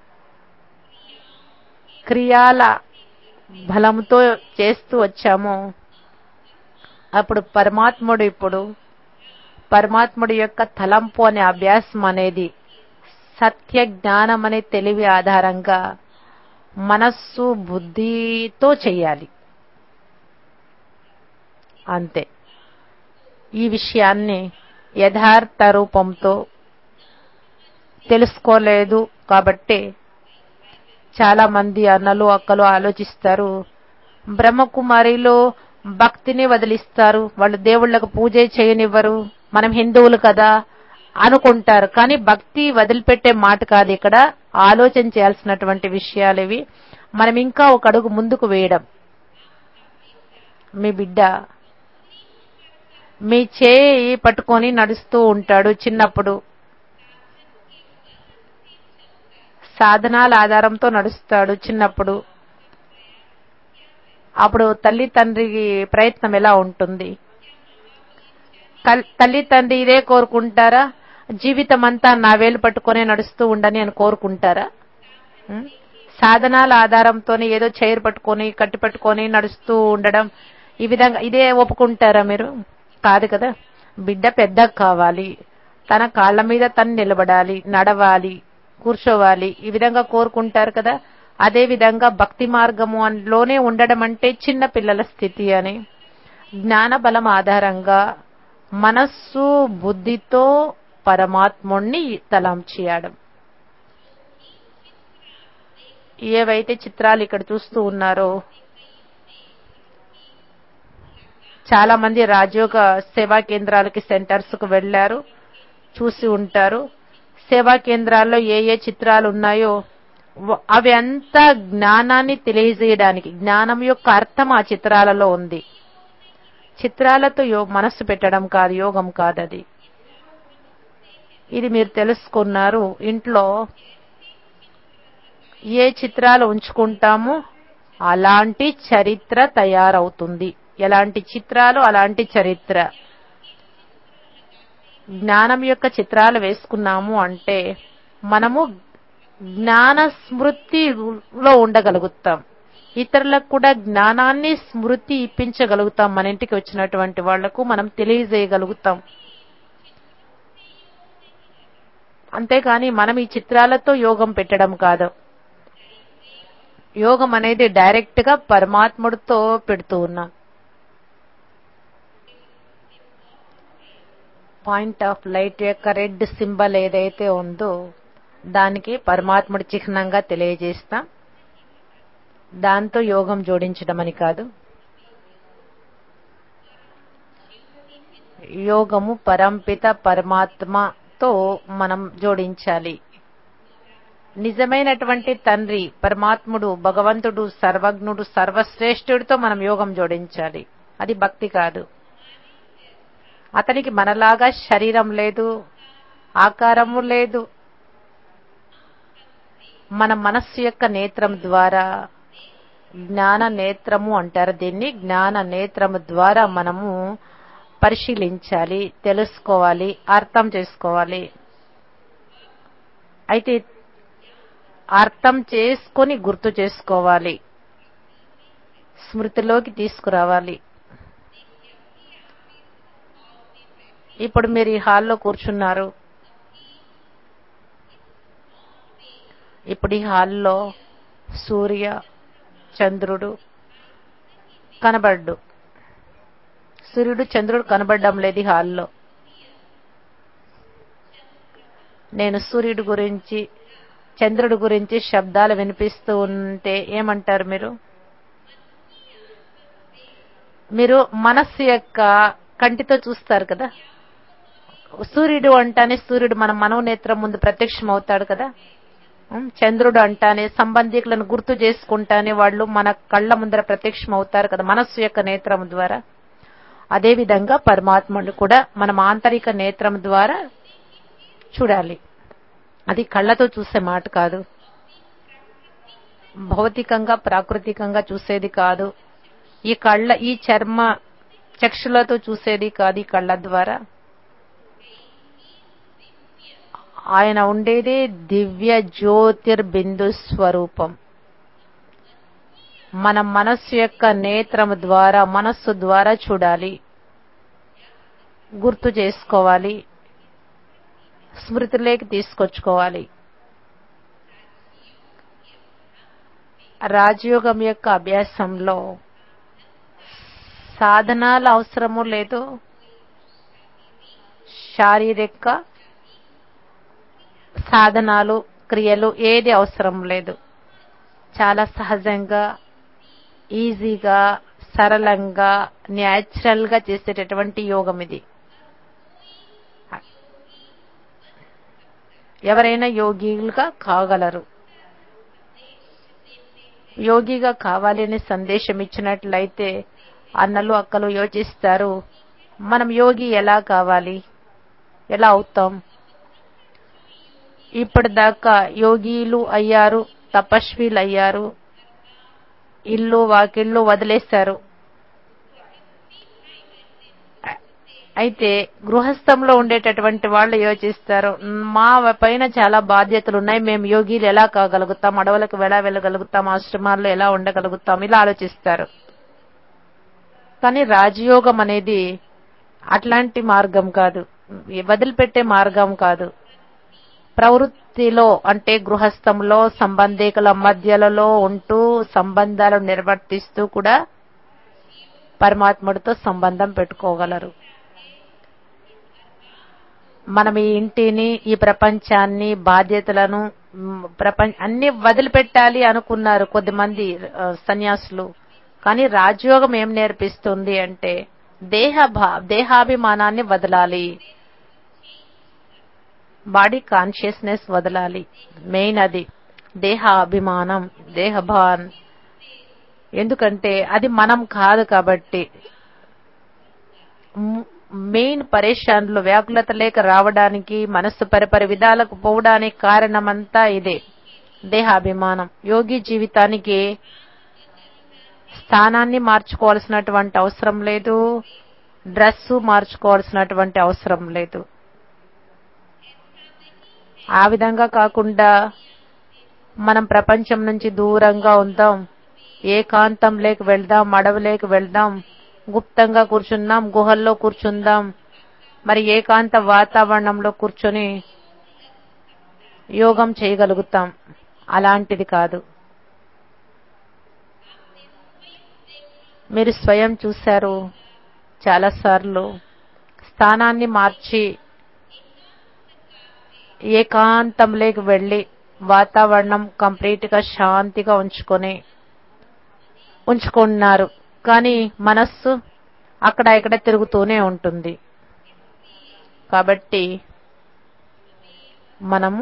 క్రియాల బలంతో చేస్తూ వచ్చాము అప్పుడు పరమాత్ముడు ఇప్పుడు పరమాత్ముడి యొక్క తలంపు అనే అభ్యాసం అనేది సత్య జ్ఞానం అనే తెలివి ఆధారంగా మనస్సు బుద్ధితో చెయ్యాలి అంతే ఈ విషయాన్ని యథార్థ రూపంతో తెలుసుకోలేదు కాబట్టి చాలా మంది అన్నలు అక్కలు ఆలోచిస్తారు బ్రహ్మకుమారిలో భక్తిని వదిలిస్తారు వాళ్ళు దేవుళ్ళకు పూజ చేయనివ్వరు మనం హిందువులు కదా అనుకుంటారు కానీ భక్తి వదిలిపెట్టే మాట కాదు ఇక్కడ ఆలోచన చేయాల్సినటువంటి విషయాలు ఇవి మనం ఇంకా ఒక అడుగు ముందుకు వేయడం మీ బిడ్డ మీ చేయి పట్టుకొని నడుస్తూ ఉంటాడు చిన్నప్పుడు సాధనాల ఆధారంతో నడుస్తాడు చిన్నప్పుడు అప్పుడు తల్లి తండ్రికి ప్రయత్నం ఎలా ఉంటుంది కల్- తల్లి తండ్రి ఇదే కోరుకుంటారా జీవితం అంతా నా వేలు పట్టుకొని నడుస్తూ ఉండని అని కోరుకుంటారా ఉం? సాధనాల ఆధారంతోనే ఏదో చైర్ పట్టుకొని కట్టి పట్టుకొని నడుస్తూ ఉండడం ఈ విధంగా ఇదే ఒప్పుకుంటారా మీరు కాదు కదా బిడ్డ పెద్ద కావాలి తన కాళ్ళ మీద తను నిలబడాలి నడవాలి కూర్చోవాలి ఈ విధంగా కోరుకుంటారు కదా అదే విధంగా భక్తి మార్గము లోనే ఉండడం అంటే చిన్న పిల్లల స్థితి అని జ్ఞాన బలం ఆధారంగా మనస్సు బుద్ధితో పరమాత్ముణ్ణి తలం చేయడం ఏవైతే చిత్రాలు ఇక్కడ చూస్తూ ఉన్నారో చాలా మంది రాజయోగ సేవా కేంద్రాలకి సెంటర్స్ కు వెళ్లారు చూసి ఉంటారు సేవా కేంద్రాల్లో ఏ ఏ చిత్రాలు ఉన్నాయో వ- అవి అంతా జ్ఞానాన్ని తెలియజేయడానికి జ్ఞానం యొక్క అర్థం ఆ చిత్రాలలో ఉంది చిత్రాలతో యో మనస్సు పెట్టడం కాదు యోగం కాదు అది ఇది మీరు తెలుసుకున్నారు ఇంట్లో ఏ చిత్రాలు ఉంచుకుంటామో అలాంటి చరిత్ర తయారవుతుంది ఎలాంటి చిత్రాలు అలాంటి చరిత్ర జ్ఞానం యొక్క చిత్రాలు వేసుకున్నాము అంటే మనము జ్ఞాన స్మృతిలో ఉండగలుగుతాం ఇతరులకు కూడా జ్ఞానాన్ని స్మృతి ఇప్పించగలుగుతాం మన ఇంటికి వచ్చినటువంటి వాళ్లకు మనం తెలియజేయగలుగుతాం అంతేకాని మనం ఈ చిత్రాలతో యోగం పెట్టడం కాదు యోగం అనేది డైరెక్ట్ గా పరమాత్ముడితో పెడుతూ ఉన్నాం పాయింట్ ఆఫ్ లైట్ యొక్క రెడ్ సింబల్ ఏదైతే ఉందో దానికి పరమాత్ముడి చిహ్నంగా తెలియజేస్తాం దాంతో యోగం జోడించడం అని కాదు యోగము పరంపిత పరమాత్మతో మనం జోడించాలి నిజమైనటువంటి తండ్రి పరమాత్ముడు భగవంతుడు సర్వజ్ఞుడు సర్వశ్రేష్ఠుడితో మనం యోగం జోడించాలి అది భక్తి కాదు అతనికి మనలాగా శరీరం లేదు ఆకారము లేదు మన మనస్సు యొక్క నేత్రం ద్వారా జ్ఞాన నేత్రము అంటారు దీన్ని జ్ఞాన నేత్రము ద్వారా మనము పరిశీలించాలి తెలుసుకోవాలి అర్థం చేసుకోవాలి అయితే అర్థం చేసుకొని గుర్తు చేసుకోవాలి స్మృతిలోకి తీసుకురావాలి ఇప్పుడు మీరు ఈ హాల్లో కూర్చున్నారు ఇప్పుడు ఈ హాల్లో సూర్య చంద్రుడు కనబడ్డు సూర్యుడు చంద్రుడు కనబడడం లేదు ఈ హాల్లో నేను సూర్యుడు గురించి చంద్రుడి గురించి శబ్దాలు వినిపిస్తూ ఉంటే ఏమంటారు మీరు మీరు మనస్సు యొక్క కంటితో చూస్తారు కదా సూర్యుడు అంటానే సూర్యుడు మన మనోనేత్రం ముందు ప్రత్యక్షం అవుతాడు కదా ఉం, చంద్రుడు అంటానే సంబంధికులను గుర్తు చేసుకుంటానే వాళ్ళు మన కళ్ళ ముందర ప్రత్యక్షం అవుతారు కదా మనస్సు యొక్క నేత్రం ద్వారా అదే విధంగా పరమాత్మను కూడా మనం ఆంతరిక నేత్రం ద్వారా చూడాలి అది కళ్ళతో చూసే మాట కాదు భౌతికంగా ప్రాకృతికంగా చూసేది కాదు ఈ కళ్ళ ఈ చర్మ చక్షులతో చూసేది కాదు ఈ కళ్ళ ద్వారా ఆయన ఉండేదే దివ్య జ్యోతిర్బిందు స్వరూపం మన మనస్సు యొక్క నేత్రం ద్వారా మనస్సు ద్వారా చూడాలి గుర్తు చేసుకోవాలి స్మృతిలోకి తీసుకొచ్చుకోవాలి రాజయోగం యొక్క అభ్యాసంలో సాధనాలు అవసరము లేదు శారీరక సాధనాలు క్రియలు ఏది అవసరం లేదు చాలా సహజంగా ఈజీగా సరళంగా న్యాచురల్ గా చేసేటటువంటి యోగం ఇది ఎవరైనా యోగిలుగా కాగలరు యోగిగా కావాలి అనే సందేశం ఇచ్చినట్లయితే అన్నలు అక్కలు యోచిస్తారు మనం యోగి ఎలా కావాలి ఎలా అవుతాం ఇప్పటిదాకా యోగిలు అయ్యారు తపస్వీలు అయ్యారు ఇల్లు వాకిళ్ళు వదిలేశారు అయితే గృహస్థంలో ఉండేటటువంటి వాళ్ళు యోచిస్తారు మా పైన చాలా బాధ్యతలు ఉన్నాయి మేము యోగిలు ఎలా కాగలుగుతాం అడవులకు ఎలా వెళ్ళగలుగుతాం ఆశ్రమాల్లో ఎలా ఉండగలుగుతాం ఇలా ఆలోచిస్తారు కానీ రాజయోగం అనేది అట్లాంటి మార్గం కాదు వదిలిపెట్టే మార్గం కాదు ప్రవృత్తిలో అంటే గృహస్థంలో సంబంధికుల మధ్యలలో ఉంటూ సంబంధాలు నిర్వర్తిస్తూ కూడా పరమాత్ముడితో సంబంధం పెట్టుకోగలరు మనం ఈ ఇంటిని ఈ ప్రపంచాన్ని బాధ్యతలను మ్, ప్రపంచ అన్ని వదిలిపెట్టాలి అనుకున్నారు కొద్దిమంది ఆ, సన్యాసులు కానీ రాజయోగం ఏం నేర్పిస్తుంది అంటే దేహ భా- దేహాభిమానాన్ని వదలాలి బాడీ కాన్షియస్నెస్ వదలాలి మెయిన్ అది దేహ అభిమానం దేహభాన్ ఎందుకంటే అది మనం కాదు కాబట్టి మ్- మెయిన్ పరేషాన్లు వ్యాకులత లేక రావడానికి మనస్సు పరిపరి విధాలకు పోవడానికి కారణమంతా ఇదే దేహాభిమానం యోగి జీవితానికి స్థానాన్ని మార్చుకోవాల్సినటువంటి అవసరం లేదు డ్రెస్సు మార్చుకోవాల్సినటువంటి అవసరం లేదు ఆ విధంగా కాకుండా మనం ప్రపంచం నుంచి దూరంగా ఉందాం ఏకాంతం లేక వెళ్దాం అడవిలోకి వెళ్దాం గుప్తంగా కూర్చుందాం గుహల్లో కూర్చుందాం మరి ఏకాంత వాతావరణంలో కూర్చొని యోగం చేయగలుగుతాం అలాంటిది కాదు మీరు స్వయం చూశారు చాలాసార్లు స్థానాన్ని మార్చి ఏకాంతంలోకి వెళ్ళి వాతావరణం కంప్లీట్ గా శాంతిగా ఉంచుకొని ఉంచుకున్నారు కానీ మనస్సు అక్కడ ఇక్కడ తిరుగుతూనే ఉంటుంది కాబట్టి మనము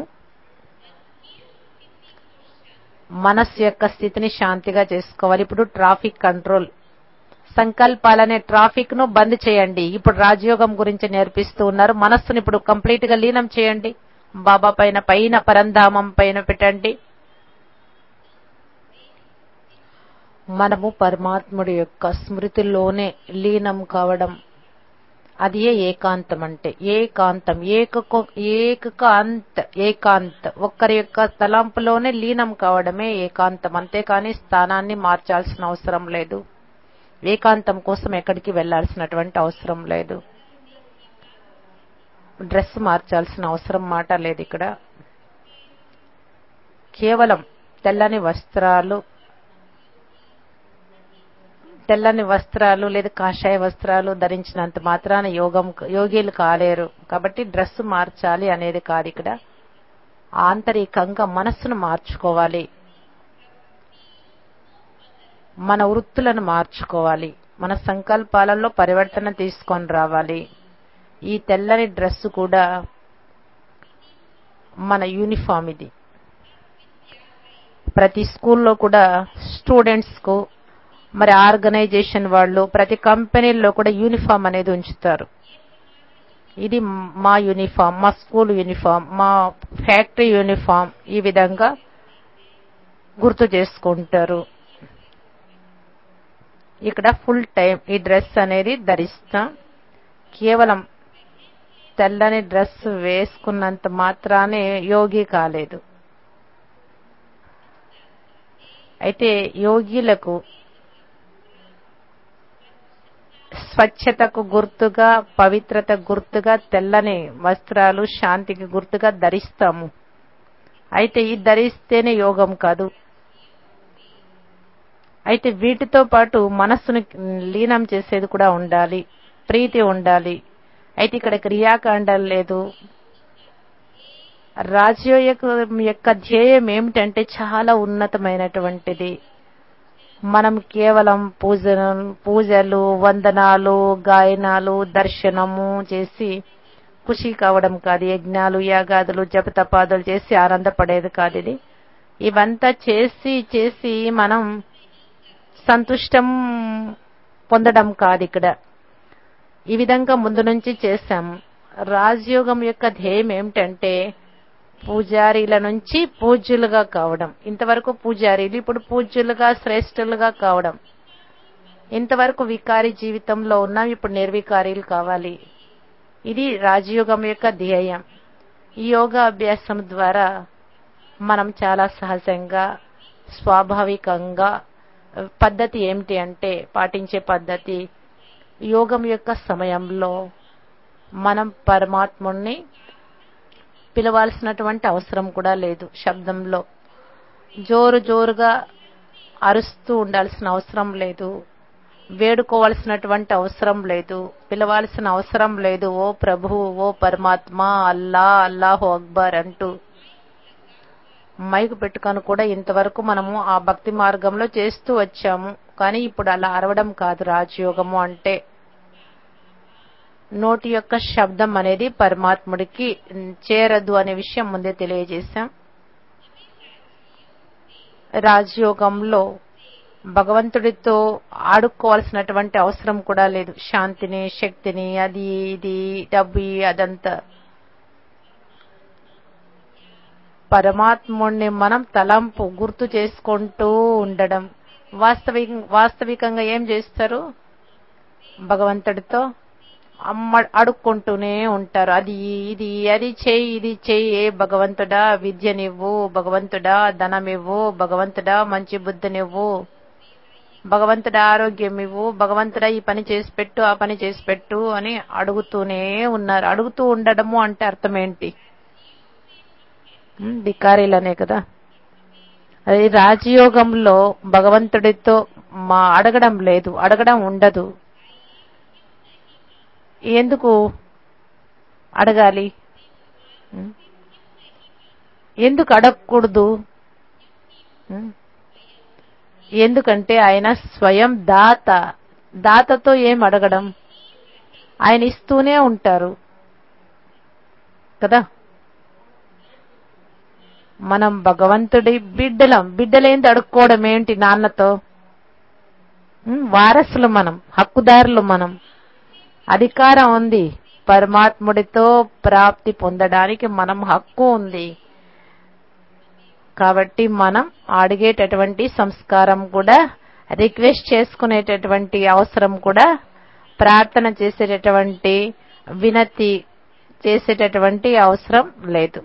మనస్సు యొక్క స్థితిని శాంతిగా చేసుకోవాలి ఇప్పుడు ట్రాఫిక్ కంట్రోల్ సంకల్పాలనే ట్రాఫిక్ ను బంద్ చేయండి ఇప్పుడు రాజయోగం గురించి నేర్పిస్తూ ఉన్నారు మనస్సును ఇప్పుడు కంప్లీట్ గా లీనం చేయండి బాబా పైన పైన పరంధామం పైన పెట్టండి మనము పరమాత్ముడి యొక్క స్మృతిలోనే లీనం కావడం అది ఏకాంతం అంటే ఏకాంతం ఏకకో ఏకాంత్ ఏకాంత్ ఒక్కరి యొక్క తలంపులోనే లీనం కావడమే ఏకాంతం అంతేకాని స్థానాన్ని మార్చాల్సిన అవసరం లేదు ఏకాంతం కోసం ఎక్కడికి వెళ్లాల్సినటువంటి అవసరం లేదు డ్రెస్ మార్చాల్సిన అవసరం మాట లేదు ఇక్కడ కేవలం తెల్లని వస్త్రాలు తెల్లని వస్త్రాలు లేదా కాషాయ వస్త్రాలు ధరించినంత మాత్రాన యోగం యోగిలు కాలేరు కాబట్టి డ్రెస్ మార్చాలి అనేది కాదు ఇక్కడ ఆంతరికంగా మనస్సును మార్చుకోవాలి మన వృత్తులను మార్చుకోవాలి మన సంకల్పాలలో పరివర్తన తీసుకొని రావాలి ఈ తెల్లని డ్రెస్ కూడా మన యూనిఫామ్ ఇది ప్రతి స్కూల్లో కూడా స్టూడెంట్స్ కు మరి ఆర్గనైజేషన్ వాళ్ళు ప్రతి కంపెనీల్లో కూడా యూనిఫామ్ అనేది ఉంచుతారు ఇది మా యూనిఫామ్ మా స్కూల్ యూనిఫామ్ మా ఫ్యాక్టరీ యూనిఫామ్ ఈ విధంగా గుర్తు చేసుకుంటారు ఇక్కడ ఫుల్ టైం ఈ డ్రెస్ అనేది ధరిస్తాం కేవలం తెల్లని డ్రెస్ వేసుకున్నంత మాత్రానే యోగి కాలేదు అయితే యోగిలకు స్వచ్ఛతకు గుర్తుగా పవిత్రత గుర్తుగా తెల్లని వస్త్రాలు శాంతికి గుర్తుగా ధరిస్తాము అయితే ఈ ధరిస్తేనే యోగం కాదు అయితే వీటితో పాటు మనస్సును లీనం చేసేది కూడా ఉండాలి ప్రీతి ఉండాలి అయితే ఇక్కడ క్రియాకాండాలు లేదు రాజయోగం యొక్క ధ్యేయం ఏమిటంటే చాలా ఉన్నతమైనటువంటిది మనం కేవలం పూజలు పూజలు వందనాలు గాయనాలు దర్శనము చేసి ఖుషి కావడం కాదు యజ్ఞాలు యాగాదులు జపతపాదులు చేసి ఆనందపడేది కాదు ఇది ఇవంతా చేసి చేసి మనం సంతుష్టం పొందడం కాదు ఇక్కడ ఈ విధంగా ముందు నుంచి చేశాము రాజయోగం యొక్క ధ్యేయం ఏమిటంటే పూజారీల నుంచి పూజ్యులుగా కావడం ఇంతవరకు పూజారీలు ఇప్పుడు పూజ్యులుగా శ్రేష్ఠులుగా కావడం ఇంతవరకు వికారి జీవితంలో ఉన్నాం ఇప్పుడు నిర్వికారీలు కావాలి ఇది రాజయోగం యొక్క ధ్యేయం ఈ యోగా అభ్యాసం ద్వారా మనం చాలా సహజంగా స్వాభావికంగా పద్ధతి ఏమిటి అంటే పాటించే పద్ధతి యోగం యొక్క సమయంలో మనం పరమాత్ముణ్ణి పిలవాల్సినటువంటి అవసరం కూడా లేదు శబ్దంలో జోరు జోరుగా అరుస్తూ ఉండాల్సిన అవసరం లేదు వేడుకోవాల్సినటువంటి అవసరం లేదు పిలవాల్సిన అవసరం లేదు ఓ ప్రభు ఓ పరమాత్మ అల్లా అల్లాహు అక్బర్ అంటూ మైకు పెట్టుకొని కూడా ఇంతవరకు మనము ఆ భక్తి మార్గంలో చేస్తూ వచ్చాము కానీ ఇప్పుడు అలా అరవడం కాదు రాజయోగము అంటే నోటి యొక్క శబ్దం అనేది పరమాత్ముడికి చేరదు అనే విషయం ముందే తెలియజేశాం రాజయోగంలో భగవంతుడితో ఆడుకోవాల్సినటువంటి అవసరం కూడా లేదు శాంతిని శక్తిని అది ఇది డబ్బు అదంతా పరమాత్ముడిని మనం తలంపు గుర్తు చేసుకుంటూ ఉండడం వాస్తవిక వాస్తవికంగా ఏం చేస్తారు భగవంతుడితో అమ్మ అడుక్కుంటూనే ఉంటారు అది ఇది అది చెయ్యి ఇది చెయ్యి ఏ భగవంతుడా విద్యనివ్వు భగవంతుడా ధనమివ్వు భగవంతుడా మంచి బుద్ధినివ్వు భగవంతుడా ఆరోగ్యం ఇవ్వు భగవంతుడా ఈ పని చేసి పెట్టు ఆ పని చేసి పెట్టు అని అడుగుతూనే ఉన్నారు అడుగుతూ ఉండడము అంటే అర్థం ఏంటి భికారీలనే కదా అది రాజయోగంలో భగవంతుడితో మా అడగడం లేదు అడగడం ఉండదు ఎందుకు అడగాలి ఎందుకు అడగకూడదు ఎందుకంటే ఆయన స్వయం దాత దాతతో ఏం అడగడం ఆయన ఇస్తూనే ఉంటారు కదా మనం భగవంతుడి బిడ్డలం బిడ్డలేంది అడుక్కోవడం ఏంటి నాన్నతో వారసులు మనం హక్కుదారులు మనం అధికారం ఉంది పరమాత్ముడితో ప్రాప్తి పొందడానికి మనం హక్కు ఉంది కాబట్టి మనం అడిగేటటువంటి సంస్కారం కూడా రిక్వెస్ట్ చేసుకునేటటువంటి అవసరం కూడా ప్రార్థన చేసేటటువంటి వినతి చేసేటటువంటి అవసరం లేదు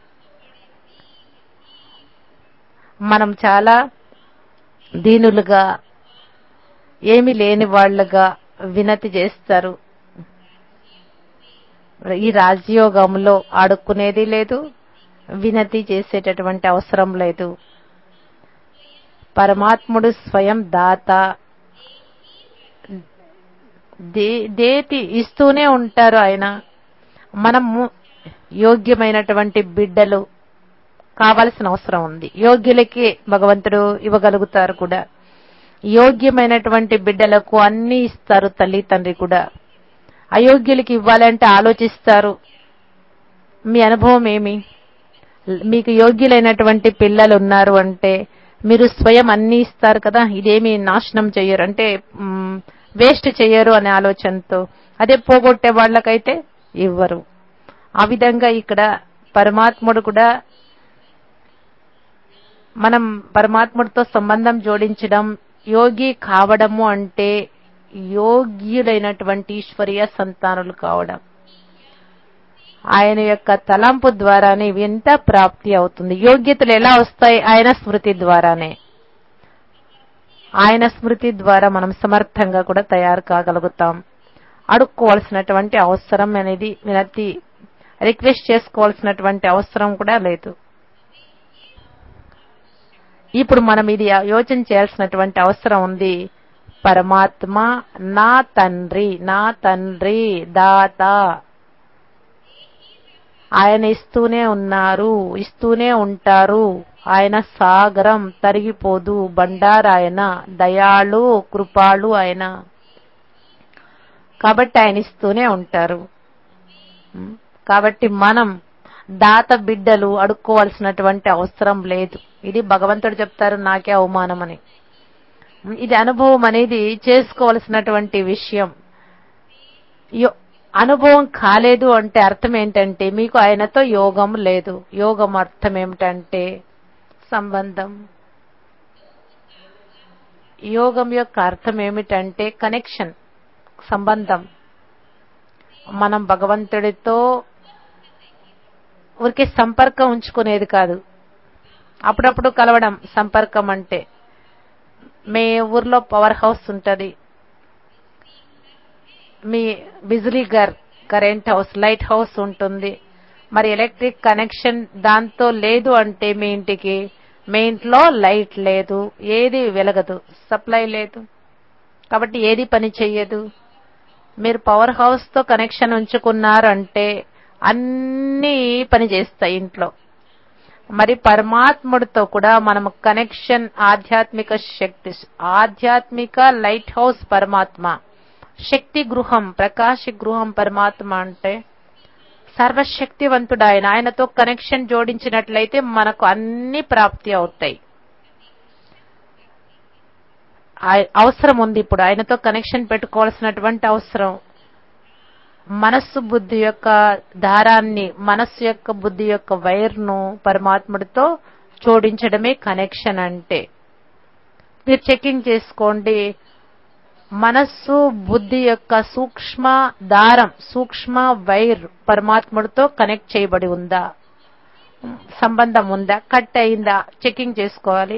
మనం చాలా దీనులుగా ఏమి లేని వాళ్ళుగా వినతి చేస్తారు ఈ రాజయోగంలో ఆడుకునేది లేదు వినతి చేసేటటువంటి అవసరం లేదు పరమాత్ముడు స్వయం దాత దేతి ఇస్తూనే ఉంటారు ఆయన మనము యోగ్యమైనటువంటి బిడ్డలు కావలసిన అవసరం ఉంది యోగ్యులకి భగవంతుడు ఇవ్వగలుగుతారు కూడా యోగ్యమైనటువంటి బిడ్డలకు అన్ని ఇస్తారు తల్లి తండ్రి కూడా అయోగ్యులకి ఇవ్వాలంటే ఆలోచిస్తారు మీ అనుభవం ఏమి మీకు యోగ్యులైనటువంటి పిల్లలు ఉన్నారు అంటే మీరు స్వయం అన్ని ఇస్తారు కదా ఇదేమి నాశనం చెయ్యరు అంటే వేస్ట్ చెయ్యరు అనే ఆలోచనతో అదే పోగొట్టే వాళ్ళకైతే ఇవ్వరు ఆ విధంగా ఇక్కడ పరమాత్ముడు కూడా మనం పరమాత్ముడితో సంబంధం జోడించడం యోగి కావడము అంటే యోగ్యులైనటువంటి ఈశ్వరీయ సంతానులు కావడం ఆయన యొక్క తలంపు ద్వారానే వింత ప్రాప్తి అవుతుంది యోగ్యతలు ఎలా వస్తాయి ఆయన స్మృతి ద్వారానే ఆయన స్మృతి ద్వారా మనం సమర్థంగా కూడా తయారు కాగలుగుతాం అడుక్కోవాల్సినటువంటి అవసరం అనేది వినతి రిక్వెస్ట్ చేసుకోవాల్సినటువంటి అవసరం కూడా లేదు ఇప్పుడు మనం ఇది యోచన చేయాల్సినటువంటి అవసరం ఉంది పరమాత్మ నా తండ్రి నా తండ్రి దాత ఆయన ఇస్తూనే ఉన్నారు ఇస్తూనే ఉంటారు ఆయన సాగరం తరిగిపోదు బండారాయన దయాళు కృపాళు ఆయన కాబట్టి ఆయన ఇస్తూనే ఉంటారు కాబట్టి మనం దాత బిడ్డలు అడుక్కోవాల్సినటువంటి అవసరం లేదు ఇది భగవంతుడు చెప్తారు నాకే అవమానం అని ఇది అనుభవం అనేది చేసుకోవాల్సినటువంటి విషయం అనుభవం కాలేదు అంటే అర్థం ఏంటంటే మీకు ఆయనతో యోగం లేదు యోగం అర్థం ఏమిటంటే సంబంధం యోగం యొక్క అర్థం ఏమిటంటే కనెక్షన్ సంబంధం మనం భగవంతుడితో ఊరికే సంపర్కం ఉంచుకునేది కాదు అప్పుడప్పుడు కలవడం సంపర్కం అంటే మీ ఊర్లో పవర్ హౌస్ ఉంటుంది మీ బిజిలీ గర్ కరెంట్ హౌస్ లైట్ హౌస్ ఉంటుంది మరి ఎలక్ట్రిక్ కనెక్షన్ దాంతో లేదు అంటే మీ ఇంటికి మీ ఇంట్లో లైట్ లేదు ఏది వెలగదు సప్లై లేదు కాబట్టి ఏది పని చెయ్యదు మీరు పవర్ హౌస్ తో కనెక్షన్ ఉంచుకున్నారంటే అన్నీ పని చేస్తాయి ఇంట్లో మరి పరమాత్ముడితో కూడా మనం కనెక్షన్ ఆధ్యాత్మిక శక్తి ఆధ్యాత్మిక లైట్ హౌస్ పరమాత్మ శక్తి గృహం ప్రకాశ గృహం పరమాత్మ అంటే సర్వశక్తివంతుడు ఆయన ఆయనతో కనెక్షన్ జోడించినట్లయితే మనకు అన్ని ప్రాప్తి అవుతాయి ఆయ- అవసరం ఉంది ఇప్పుడు ఆయనతో కనెక్షన్ పెట్టుకోవాల్సినటువంటి అవసరం మనస్సు బుద్ధి యొక్క దారాన్ని మనస్సు యొక్క బుద్ధి యొక్క వైర్ను పరమాత్ముడితో జోడించడమే కనెక్షన్ అంటే మీరు చెకింగ్ చేసుకోండి మనస్సు బుద్ధి యొక్క సూక్ష్మ దారం సూక్ష్మ వైర్ పరమాత్ముడితో కనెక్ట్ చేయబడి ఉందా సంబంధం ఉందా కట్ అయిందా చెకింగ్ చేసుకోవాలి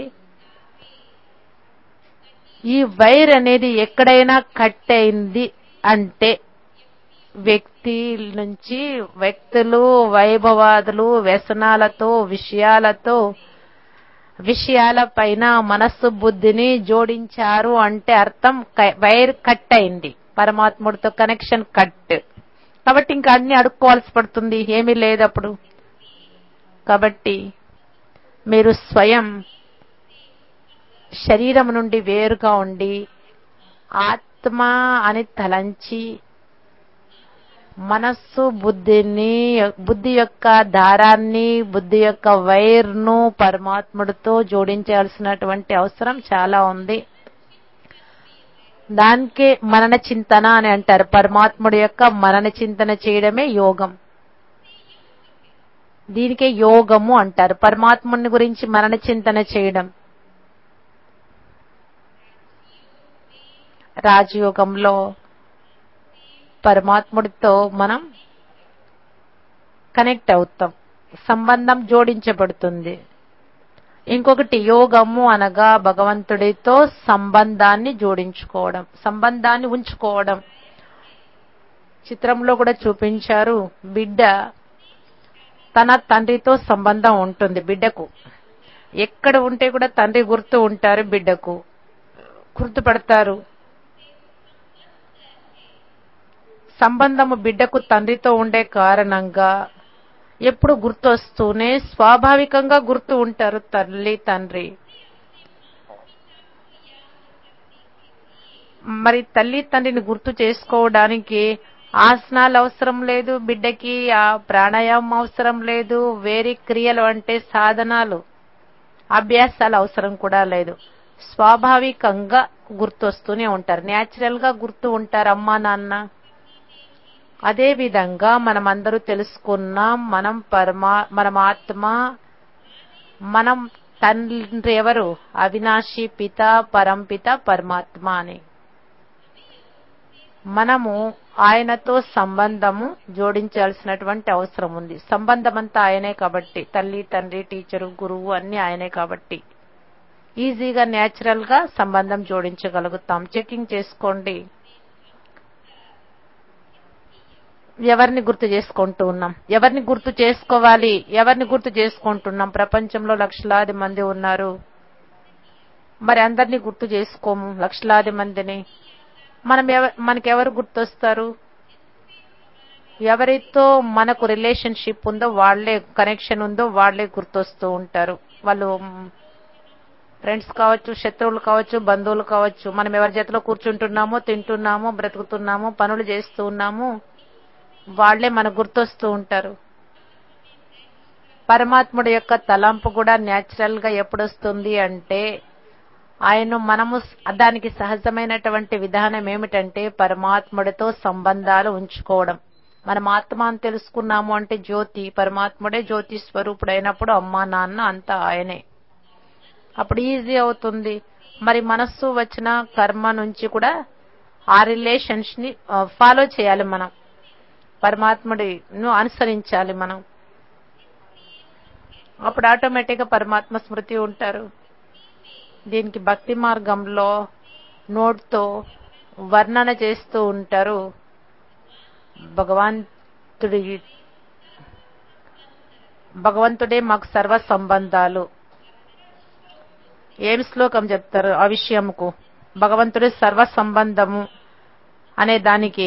ఈ వైర్ అనేది ఎక్కడైనా కట్ అయింది అంటే వ్యక్తి నుంచి వ్యక్తులు వైభవాదులు వ్యసనాలతో విషయాలతో విషయాల పైన మనస్సు బుద్ధిని జోడించారు అంటే అర్థం క- వైర్ కట్ అయింది పరమాత్ముడితో కనెక్షన్ కట్ కాబట్టి ఇంకా అన్ని అడుక్కోవాల్సి పడుతుంది ఏమీ లేదు అప్పుడు కాబట్టి మీరు స్వయం శరీరం నుండి వేరుగా ఉండి ఆత్మ అని తలంచి మనస్సు బుద్ధిని బుద్ధి యొక్క దారాన్ని బుద్ధి యొక్క వైర్ను పరమాత్ముడితో జోడించాల్సినటువంటి అవసరం చాలా ఉంది దానికే మనన చింతన అని అంటారు పరమాత్ముడి యొక్క మనన చింతన చేయడమే యోగం దీనికే యోగము అంటారు పరమాత్ముని గురించి మనన చింతన చేయడం రాజయోగంలో పరమాత్ముడితో మనం కనెక్ట్ అవుతాం సంబంధం జోడించబడుతుంది ఇంకొకటి యోగము అనగా భగవంతుడితో సంబంధాన్ని జోడించుకోవడం సంబంధాన్ని ఉంచుకోవడం చిత్రంలో కూడా చూపించారు బిడ్డ తన తండ్రితో సంబంధం ఉంటుంది బిడ్డకు ఎక్కడ ఉంటే కూడా తండ్రి గుర్తు ఉంటారు బిడ్డకు గుర్తుపడతారు సంబంధము బిడ్డకు తండ్రితో ఉండే కారణంగా ఎప్పుడు గుర్తొస్తూనే స్వాభావికంగా గుర్తు ఉంటారు తల్లి తండ్రి మరి తల్లి తండ్రిని గుర్తు చేసుకోవడానికి ఆసనాలు అవసరం లేదు బిడ్డకి ఆ ప్రాణాయామం అవసరం లేదు వేరే క్రియలు అంటే సాధనాలు అభ్యాసాలు అవసరం కూడా లేదు స్వాభావికంగా గుర్తొస్తూనే ఉంటారు న్యాచురల్ గా గుర్తు ఉంటారు అమ్మా నాన్న అదే విధంగా మనమందరూ తెలుసుకున్నాం మనం పరమా మనం ఆత్మ మనం తండ్రి ఎవరు అవినాశి పిత పరంపిత పరమాత్మ అని మనము ఆయనతో సంబంధము జోడించాల్సినటువంటి అవసరం ఉంది సంబంధం అంతా ఆయనే కాబట్టి తల్లి తండ్రి టీచరు గురువు అన్ని ఆయనే కాబట్టి ఈజీగా న్యాచురల్ గా సంబంధం జోడించగలుగుతాం చెకింగ్ చేసుకోండి ఎవరిని గుర్తు చేసుకుంటూ ఉన్నాం ఎవరిని గుర్తు చేసుకోవాలి ఎవరిని గుర్తు చేసుకుంటున్నాం ప్రపంచంలో లక్షలాది మంది ఉన్నారు మరి అందరినీ గుర్తు చేసుకోము లక్షలాది మందిని మనం ఎవ మనకెవరు గుర్తొస్తారు ఎవరితో మనకు రిలేషన్షిప్ ఉందో వాళ్లే కనెక్షన్ ఉందో వాళ్లే గుర్తొస్తూ ఉంటారు వాళ్ళు ఫ్రెండ్స్ కావచ్చు శత్రువులు కావచ్చు బంధువులు కావచ్చు మనం ఎవరి చేతిలో కూర్చుంటున్నామో తింటున్నామో బ్రతుకుతున్నామో పనులు చేస్తూ ఉన్నాము వాళ్లే మనకు గుర్తొస్తూ ఉంటారు పరమాత్ముడి యొక్క తలంపు కూడా న్యాచురల్ గా ఎప్పుడొస్తుంది అంటే ఆయన మనము దానికి సహజమైనటువంటి విధానం ఏమిటంటే పరమాత్ముడితో సంబంధాలు ఉంచుకోవడం మనం ఆత్మ అని తెలుసుకున్నాము అంటే జ్యోతి పరమాత్ముడే జ్యోతి స్వరూపుడు అయినప్పుడు అమ్మా నాన్న అంతా ఆయనే అప్పుడు ఈజీ అవుతుంది మరి మనస్సు వచ్చిన కర్మ నుంచి కూడా ఆ రిలేషన్స్ ని ఫాలో చేయాలి మనం పరమాత్ముడిను అనుసరించాలి మనం అప్పుడు ఆటోమేటిక్ గా పరమాత్మ స్మృతి ఉంటారు దీనికి భక్తి మార్గంలో నోట్తో వర్ణన చేస్తూ ఉంటారు భగవంతుడి భగవంతుడే మాకు సర్వ సంబంధాలు ఏం శ్లోకం చెప్తారు ఆ విషయంకు భగవంతుడి సర్వ సంబంధము అనే దానికి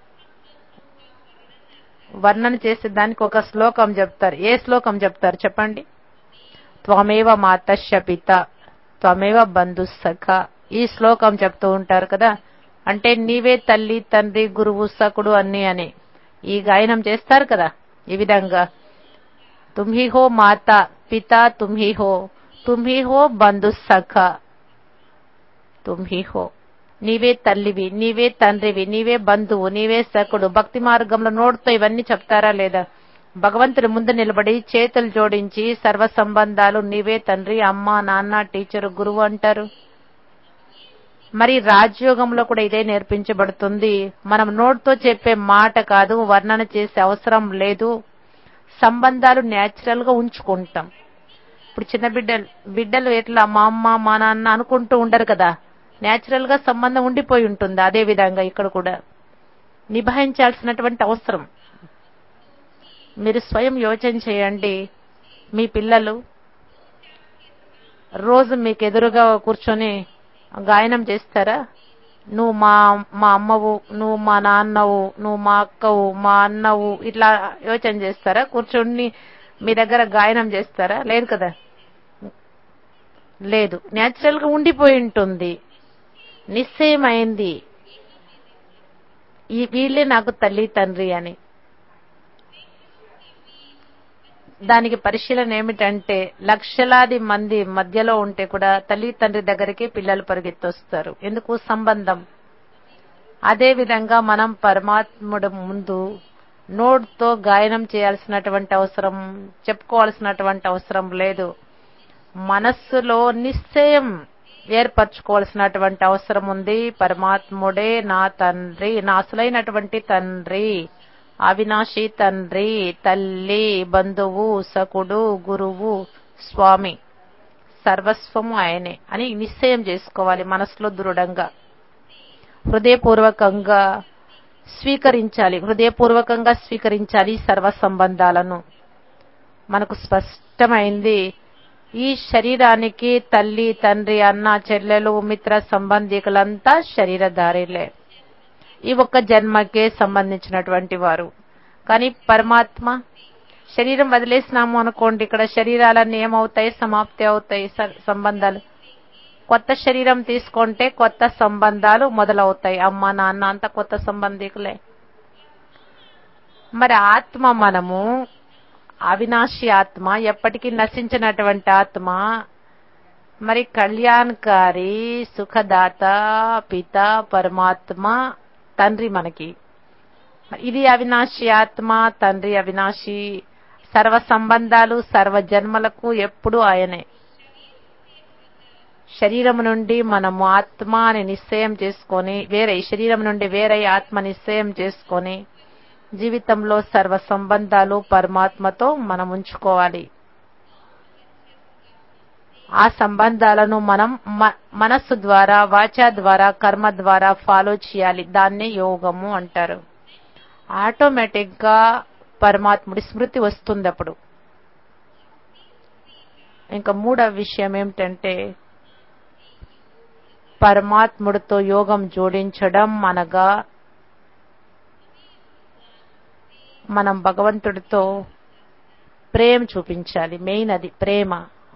వర్ణన చేసే దానికి ఒక శ్లోకం చెప్తారు ఏ శ్లోకం చెప్తారు చెప్పండి త్వమేవ మాతశ్య పిత త్వమేవ బంధు సఖ ఈ శ్లోకం చెప్తూ ఉంటారు కదా అంటే నీవే తల్లి తండ్రి గురువు సకుడు అన్ని అని ఈ గాయనం చేస్తారు కదా ఈ విధంగా తుమ్హి హో మాత పిత తుమ్హి హో తుమ్హి హో బంధు సఖ తుమ్హి హో నీవే తల్లివి నీవే తండ్రివి నీవే బంధువు నీవే సకుడు భక్తి మార్గంలో నోడుతో ఇవన్నీ చెప్తారా లేదా భగవంతుడి ముందు నిలబడి చేతులు జోడించి సర్వ సంబంధాలు నీవే తండ్రి అమ్మ నాన్న టీచరు గురువు అంటారు మరి రాజయోగంలో కూడా ఇదే నేర్పించబడుతుంది మనం నోటితో చెప్పే మాట కాదు వర్ణన చేసే అవసరం లేదు సంబంధాలు న్యాచురల్ గా ఉంచుకుంటాం ఇప్పుడు చిన్న బిడ్డలు బిడ్డలు ఎట్లా మా అమ్మ మా నాన్న అనుకుంటూ ఉండరు కదా న్యాచురల్ గా సంబంధం ఉండిపోయి ఉంటుంది అదే విధంగా ఇక్కడ కూడా నిభాయించాల్సినటువంటి అవసరం మీరు స్వయం యోచన చేయండి మీ పిల్లలు రోజు మీకు ఎదురుగా కూర్చొని గాయనం చేస్తారా నువ్వు మా మా అమ్మవు నువ్వు మా నాన్నవు నువ్వు మా అక్కవు మా అన్నవు ఇట్లా యోచన చేస్తారా కూర్చొని మీ దగ్గర గాయనం చేస్తారా లేదు కదా లేదు న్యాచురల్ గా ఉండిపోయి ఉంటుంది నిశ్చయమైంది ఈ వీళ్ళే నాకు తల్లి తండ్రి అని దానికి పరిశీలన ఏమిటంటే లక్షలాది మంది మధ్యలో ఉంటే కూడా తల్లి తండ్రి దగ్గరికి పిల్లలు పరిగెత్తొస్తారు ఎందుకు సంబంధం అదే విధంగా మనం పరమాత్ముడు ముందు నోట్తో గాయనం చేయాల్సినటువంటి అవసరం చెప్పుకోవాల్సినటువంటి అవసరం లేదు మనస్సులో నిశ్చయం ఏర్పరచుకోవాల్సినటువంటి అవసరం ఉంది పరమాత్ముడే నా తండ్రి నా అసలైనటువంటి తండ్రి అవినాశి తండ్రి తల్లి బంధువు సకుడు గురువు స్వామి సర్వస్వము ఆయనే అని నిశ్చయం చేసుకోవాలి మనసులో దృఢంగా హృదయపూర్వకంగా స్వీకరించాలి హృదయపూర్వకంగా స్వీకరించాలి సర్వ సంబంధాలను మనకు స్పష్టమైంది ఈ శరీరానికి తల్లి తండ్రి అన్న చెల్లెలు మిత్ర సంబంధికులంతా శరీరధారిలే ఈ ఒక్క జన్మకే సంబంధించినటువంటి వారు కానీ పరమాత్మ శరీరం వదిలేసినాము అనుకోండి ఇక్కడ శరీరాలన్నీ ఏమవుతాయి సమాప్తి అవుతాయి సంబంధాలు కొత్త శరీరం తీసుకుంటే కొత్త సంబంధాలు మొదలవుతాయి అమ్మ నాన్న అంత కొత్త సంబంధికులే మరి ఆత్మ మనము అవినాశి ఆత్మ ఎప్పటికీ నశించినటువంటి ఆత్మ మరి కళ్యాణకారి సుఖదాత పిత పరమాత్మ తండ్రి మనకి ఇది అవినాశి ఆత్మ తండ్రి అవినాశి సర్వ సంబంధాలు సర్వ జన్మలకు ఎప్పుడు ఆయనే శరీరం నుండి మనము ఆత్మ అని నిశ్చయం చేసుకొని వేరే శరీరం నుండి వేరే ఆత్మ నిశ్చయం చేసుకొని జీవితంలో సర్వ సంబంధాలు పరమాత్మతో మనం ఉంచుకోవాలి ఆ సంబంధాలను మనం మనస్సు ద్వారా వాచా ద్వారా కర్మ ద్వారా ఫాలో చేయాలి దాన్నే యోగము అంటారు ఆటోమేటిక్ గా పరమాత్ముడి స్మృతి వస్తుంది అప్పుడు ఇంకా మూడవ విషయం ఏమిటంటే పరమాత్ముడితో యోగం జోడించడం అనగా మనం భగవంతుడితో ప్రేమ చూపించాలి మెయిన్ అది ప్రేమ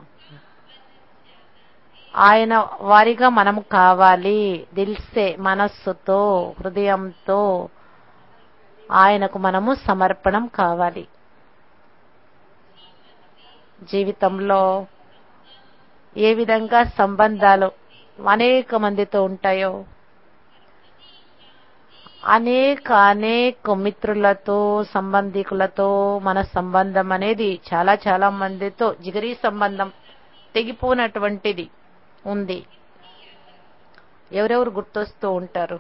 ఆయన వారిగా మనం కావాలి దిల్సే మనస్సుతో హృదయంతో ఆయనకు మనము సమర్పణం కావాలి జీవితంలో ఏ విధంగా సంబంధాలు అనేక మందితో ఉంటాయో అనేక అనేక మిత్రులతో సంబంధికులతో మన సంబంధం అనేది చాలా చాలా మందితో జిగరీ సంబంధం తెగిపోనటువంటిది ఉంది ఎవరెవరు గుర్తొస్తూ ఉంటారు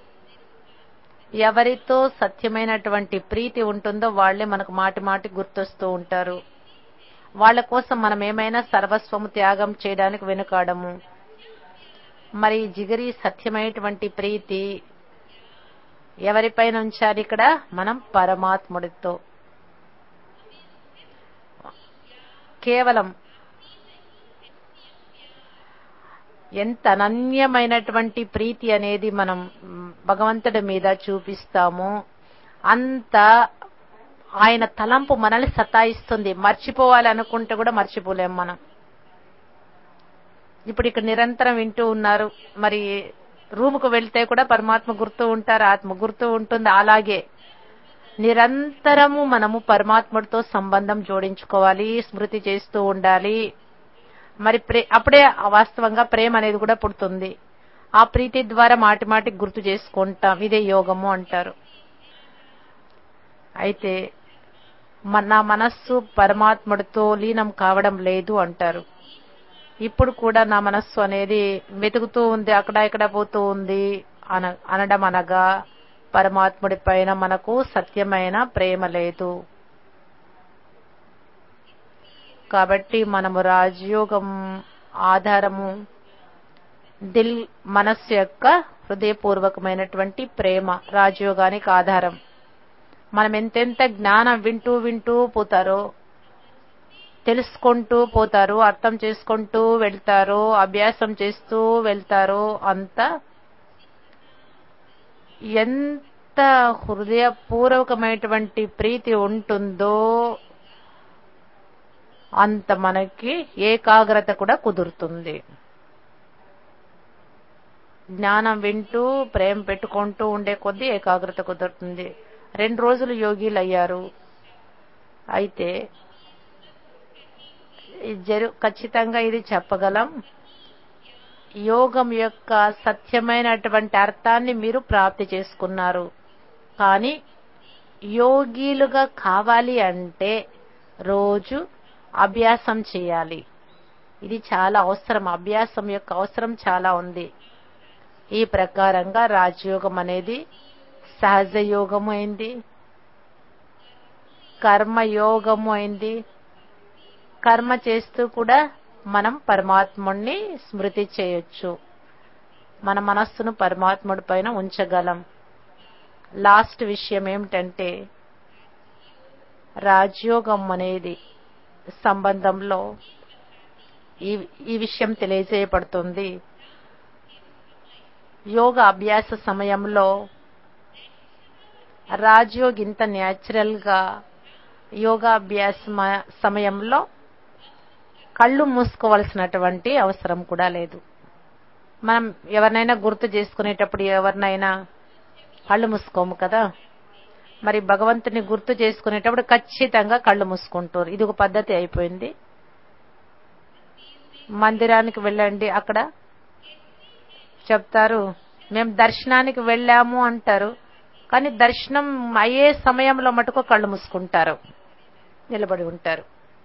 ఎవరితో సత్యమైనటువంటి ప్రీతి ఉంటుందో వాళ్లే మనకు మాటి మాటి గుర్తొస్తూ ఉంటారు వాళ్ళ కోసం మనం ఏమైనా సర్వస్వము త్యాగం చేయడానికి వెనుకాడము మరి జిగరి సత్యమైనటువంటి ప్రీతి ఎవరిపైన ఉంచాలి ఇక్కడ మనం పరమాత్ముడితో కేవలం ఎంత అనన్యమైనటువంటి ప్రీతి అనేది మనం భగవంతుడి మీద చూపిస్తామో అంత ఆయన తలంపు మనల్ని సతాయిస్తుంది మర్చిపోవాలి అనుకుంటే కూడా మర్చిపోలేం మనం ఇప్పుడు ఇక్కడ నిరంతరం వింటూ ఉన్నారు మరి రూముకు వెళ్తే కూడా పరమాత్మ గుర్తు ఉంటారు ఆత్మ గుర్తు ఉంటుంది అలాగే నిరంతరము మనము పరమాత్ముడితో సంబంధం జోడించుకోవాలి స్మృతి చేస్తూ ఉండాలి మరి ప్రే అప్పుడే వాస్తవంగా ప్రేమ అనేది కూడా పుడుతుంది ఆ ప్రీతి ద్వారా మాటి మాటికి గుర్తు చేసుకుంటాం ఇదే యోగము అంటారు అయితే మన నా మనస్సు పరమాత్ముడితో లీనం కావడం లేదు అంటారు ఇప్పుడు కూడా నా మనస్సు అనేది వెతుకుతూ ఉంది అక్కడ ఇక్కడ పోతూ ఉంది అన అనడం అనగా పరమాత్ముడి పైన మనకు సత్యమైన ప్రేమ లేదు కాబట్టి మనము రాజయోగం ఆధారము దిల్ మనస్సు యొక్క హృదయపూర్వకమైనటువంటి ప్రేమ రాజయోగానికి ఆధారం మనం ఎంతెంత జ్ఞానం వింటూ వింటూ పోతారో తెలుసుకుంటూ పోతారు అర్థం చేసుకుంటూ వెళ్తారు అభ్యాసం చేస్తూ వెళ్తారో అంత ఎంత హృదయపూర్వకమైనటువంటి ప్రీతి ఉంటుందో అంత మనకి ఏకాగ్రత కూడా కుదురుతుంది జ్ఞానం వింటూ ప్రేమ పెట్టుకుంటూ ఉండే కొద్దీ ఏకాగ్రత కుదురుతుంది రెండు రోజులు యోగిలు అయ్యారు అయితే జరు ఖచ్చితంగా ఇది చెప్పగలం యోగం యొక్క సత్యమైనటువంటి అర్థాన్ని మీరు ప్రాప్తి చేసుకున్నారు కానీ యోగిలుగా కావాలి అంటే రోజు అభ్యాసం చేయాలి ఇది చాలా అవసరం అభ్యాసం యొక్క అవసరం చాలా ఉంది ఈ ప్రకారంగా రాజయోగం అనేది సహజ యోగము అయింది కర్మయోగము అయింది కర్మ చేస్తూ కూడా మనం పరమాత్ముడిని స్మృతి చేయొచ్చు మన మనస్సును పరమాత్ముడి పైన ఉంచగలం లాస్ట్ విషయం ఏమిటంటే రాజయోగం అనేది సంబంధంలో ఈ ఈ విషయం తెలియజేయబడుతుంది యోగ అభ్యాస సమయంలో రాజయోగ్ ఇంత న్యాచురల్ గా యోగాభ్యాస సమయంలో కళ్ళు మూసుకోవాల్సినటువంటి అవసరం కూడా లేదు మనం ఎవరినైనా గుర్తు చేసుకునేటప్పుడు ఎవరినైనా కళ్ళు మూసుకోము కదా మరి భగవంతుని గుర్తు చేసుకునేటప్పుడు ఖచ్చితంగా కళ్ళు మూసుకుంటారు ఇది ఒక పద్ధతి అయిపోయింది మందిరానికి వెళ్ళండి అక్కడ చెప్తారు మేము దర్శనానికి వెళ్ళాము అంటారు కానీ దర్శనం అయ్యే సమయంలో మటుకు కళ్ళు మూసుకుంటారు నిలబడి ఉంటారు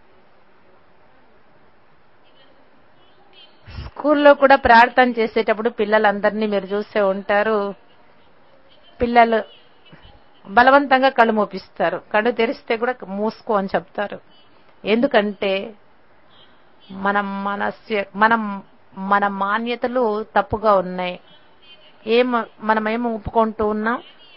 స్కూల్లో కూడా ప్రార్థన చేసేటప్పుడు పిల్లలందరినీ మీరు చూసే ఉంటారు పిల్లలు బలవంతంగా కళ్ళు మూపిస్తారు కళ్ళు తెరిస్తే కూడా మూసుకో అని చెప్తారు ఎందుకంటే మనం మనస్సు మనం మన మాన్యతలు తప్పుగా ఉన్నాయి ఏం మనం ఏం ఒప్పుకుంటూ ఉన్నాం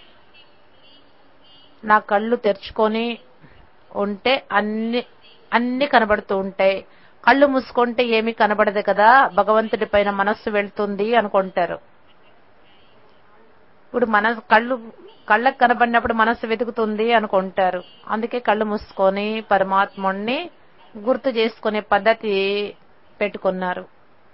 నా కళ్ళు తెరుచుకొని ఉంటే అన్ని అన్ని కనబడుతూ ఉంటాయి కళ్ళు మూసుకుంటే ఏమీ కనబడదు కదా భగవంతుడి పైన మనస్సు వెళ్తుంది అనుకుంటారు ఇప్పుడు మన కళ్ళు కళ్ళకు కనబడినప్పుడు మనస్సు వెతుకుతుంది అనుకుంటారు అందుకే కళ్ళు మూసుకొని పరమాత్ముణ్ణి గుర్తు చేసుకునే పద్ధతి పెట్టుకున్నారు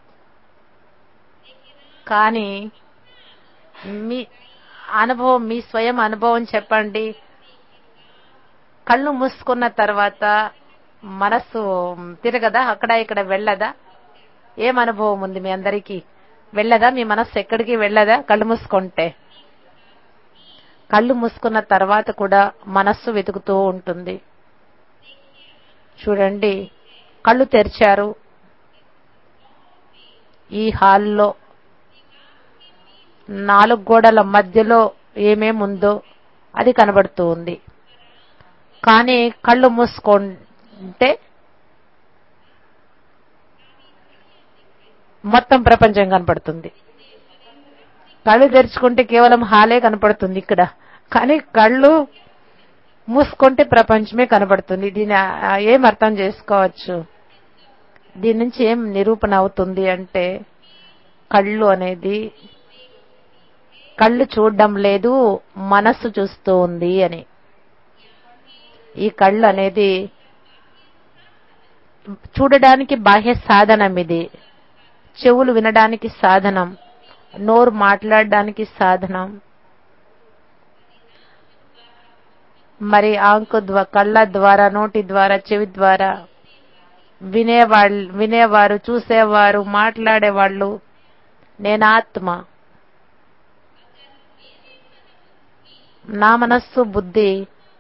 కానీ మీ అనుభవం మీ స్వయం అనుభవం చెప్పండి కళ్ళు మూసుకున్న తర్వాత మనస్సు తిరగదా అక్కడ ఇక్కడ వెళ్ళదా ఏం అనుభవం ఉంది మీ అందరికీ వెళ్ళదా మీ మనస్సు ఎక్కడికి వెళ్ళదా కళ్ళు మూసుకుంటే కళ్ళు మూసుకున్న తర్వాత కూడా మనస్సు వెతుకుతూ ఉంటుంది చూడండి కళ్ళు తెరిచారు ఈ హాల్లో నాలుగు గోడల మధ్యలో ఏమేముందో అది కనబడుతూ ఉంది కానీ కళ్ళు మూసుకుంటే మొత్తం ప్రపంచం కనపడుతుంది కళ్ళు తెరుచుకుంటే కేవలం హాలే కనపడుతుంది ఇక్కడ కానీ కళ్ళు మూసుకుంటే ప్రపంచమే కనబడుతుంది దీని ఆ, ఏం అర్థం చేసుకోవచ్చు దీని నుంచి ఏం నిరూపణ అవుతుంది అంటే కళ్ళు అనేది కళ్ళు చూడడం లేదు మనస్సు చూస్తూ ఉంది అని ఈ కళ్ళు అనేది చూడడానికి బాహ్య సాధనం ఇది చెవులు వినడానికి సాధనం నోరు మాట్లాడడానికి సాధనం మరి ఆంకు ద్వా కళ్ళ ద్వారా నోటి ద్వారా చెవి ద్వారా వినేవాళ్ళు వినేవారు చూసేవారు మాట్లాడేవాళ్ళు నేను ఆత్మ నా మనస్సు బుద్ధి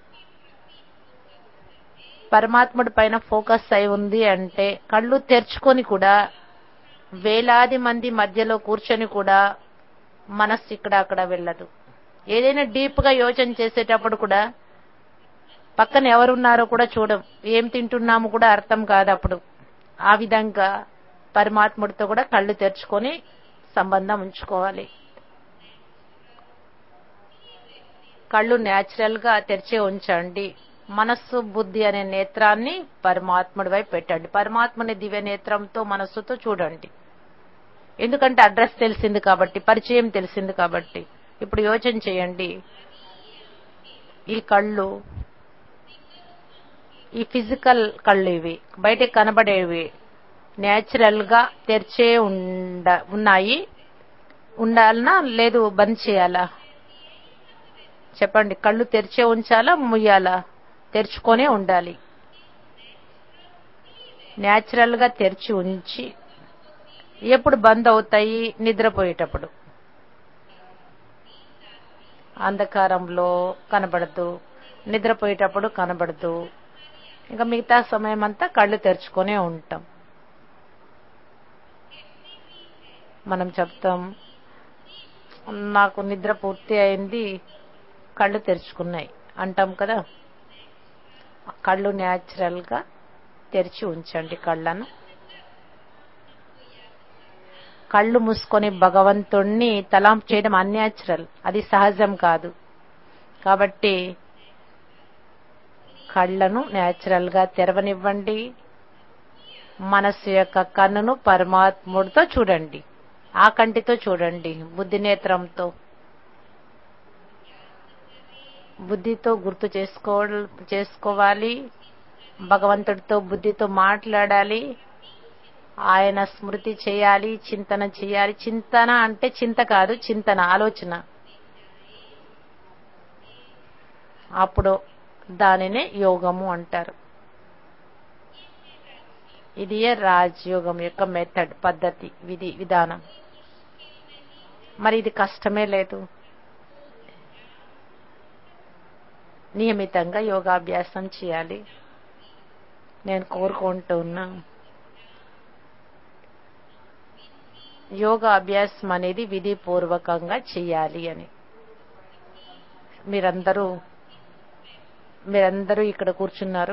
పరమాత్ముడి పైన ఫోకస్ అయి ఉంది అంటే కళ్ళు తెరుచుకొని కూడా వేలాది మంది మధ్యలో కూర్చొని కూడా మనస్సు ఇక్కడ అక్కడ వెళ్ళదు ఏదైనా డీప్ గా యోచన చేసేటప్పుడు కూడా పక్కన ఎవరున్నారో కూడా చూడం ఏం తింటున్నాము కూడా అర్థం కాదు అప్పుడు ఆ విధంగా పరమాత్ముడితో కూడా కళ్ళు తెరుచుకొని సంబంధం ఉంచుకోవాలి కళ్ళు న్యాచురల్ గా తెరిచే ఉంచండి మనస్సు బుద్ధి అనే నేత్రాన్ని పరమాత్ముడి వైపు పెట్టండి పరమాత్మని దివ్య నేత్రంతో మనస్సుతో చూడండి ఎందుకంటే అడ్రస్ తెలిసింది కాబట్టి పరిచయం తెలిసింది కాబట్టి ఇప్పుడు యోచన చేయండి ఈ కళ్ళు ఈ ఫిజికల్ కళ్ళు ఇవి బయటకు కనబడేవి న్యాచురల్ గా తెరిచే ఉండ ఉన్నాయి ఉండాలనా లేదు బంద్ చేయాలా చెప్పండి కళ్ళు తెరిచే ఉంచాలా ముయ్యాలా తెరుచుకొనే ఉండాలి న్యాచురల్ గా తెరిచి ఉంచి ఎప్పుడు బంద్ అవుతాయి నిద్రపోయేటప్పుడు అంధకారంలో కనబడదు నిద్రపోయేటప్పుడు కనబడదు ఇంకా మిగతా సమయం అంతా కళ్ళు తెరుచుకొనే ఉంటాం మనం చెప్తాం నాకు నిద్ర పూర్తి అయింది కళ్ళు తెరుచుకున్నాయి అంటాం కదా కళ్ళు న్యాచురల్ గా తెరిచి ఉంచండి కళ్ళను కళ్ళు మూసుకొని భగవంతుణ్ణి తలాంపు చేయడం అన్యాచురల్ అది సహజం కాదు కాబట్టి కళ్ళను న్యాచురల్ గా తెరవనివ్వండి మనస్సు యొక్క కన్నును పరమాత్ముడితో చూడండి ఆ కంటితో చూడండి బుద్ధి నేత్రంతో బుద్ధితో గుర్తు చేసుకో చేసుకోవాలి భగవంతుడితో బుద్ధితో మాట్లాడాలి ఆయన స్మృతి చేయాలి చింతన చేయాలి చింతన అంటే చింత కాదు చింతన ఆలోచన అప్పుడు దానినే యోగము అంటారు ఇది రాజయోగం యొక్క మెథడ్ పద్ధతి విధి విధానం మరి ఇది కష్టమే లేదు నియమితంగా యోగాభ్యాసం చేయాలి నేను కోరుకుంటూ ఉన్నా యోగా అభ్యాసం అనేది విధిపూర్వకంగా చేయాలి అని మీరందరూ మీరందరూ ఇక్కడ కూర్చున్నారు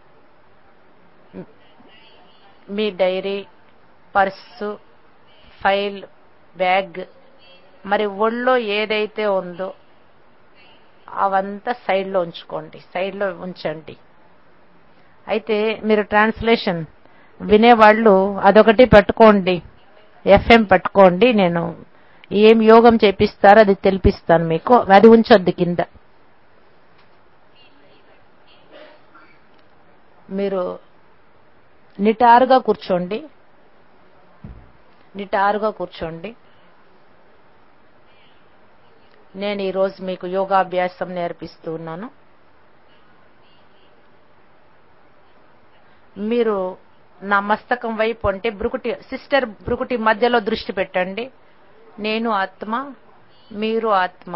మీ డైరీ పర్సు ఫైల్ బ్యాగ్ మరి ఒళ్ళో ఏదైతే ఉందో అవంతా సైడ్లో ఉంచుకోండి సైడ్లో ఉంచండి అయితే మీరు ట్రాన్స్లేషన్ వినేవాళ్ళు అదొకటి పట్టుకోండి ఎఫ్ఎం పట్టుకోండి నేను ఏం యోగం చేపిస్తారో అది తెలిపిస్తాను మీకు అది ఉంచొద్దు కింద మీరు నిటారుగా కూర్చోండి నిటారుగా కూర్చోండి నేను ఈరోజు మీకు యోగాభ్యాసం నేర్పిస్తూ ఉన్నాను మీరు నా మస్తకం వైపు అంటే బ్రుకుటి సిస్టర్ బ్రుకుటి మధ్యలో దృష్టి పెట్టండి నేను ఆత్మ మీరు ఆత్మ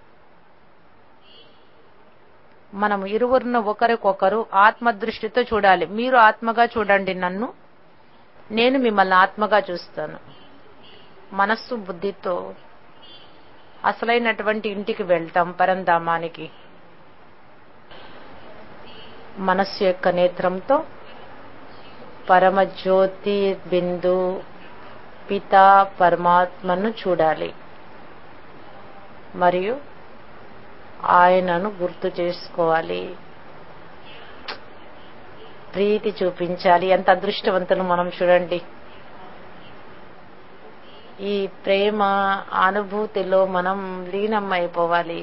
మనం ఇరువురిని ఒకరికొకరు ఆత్మ దృష్టితో చూడాలి మీరు ఆత్మగా చూడండి నన్ను నేను మిమ్మల్ని ఆత్మగా చూస్తాను మనస్సు బుద్ధితో అసలైనటువంటి ఇంటికి వెళ్తాం పరంధామానికి మనస్సు యొక్క నేత్రంతో పరమజ్యోతి బిందు పిత పరమాత్మను చూడాలి మరియు ఆయనను గుర్తు చేసుకోవాలి ప్రీతి చూపించాలి ఎంత అదృష్టవంతులు మనం చూడండి ఈ ప్రేమ అనుభూతిలో మనం లీనం అయిపోవాలి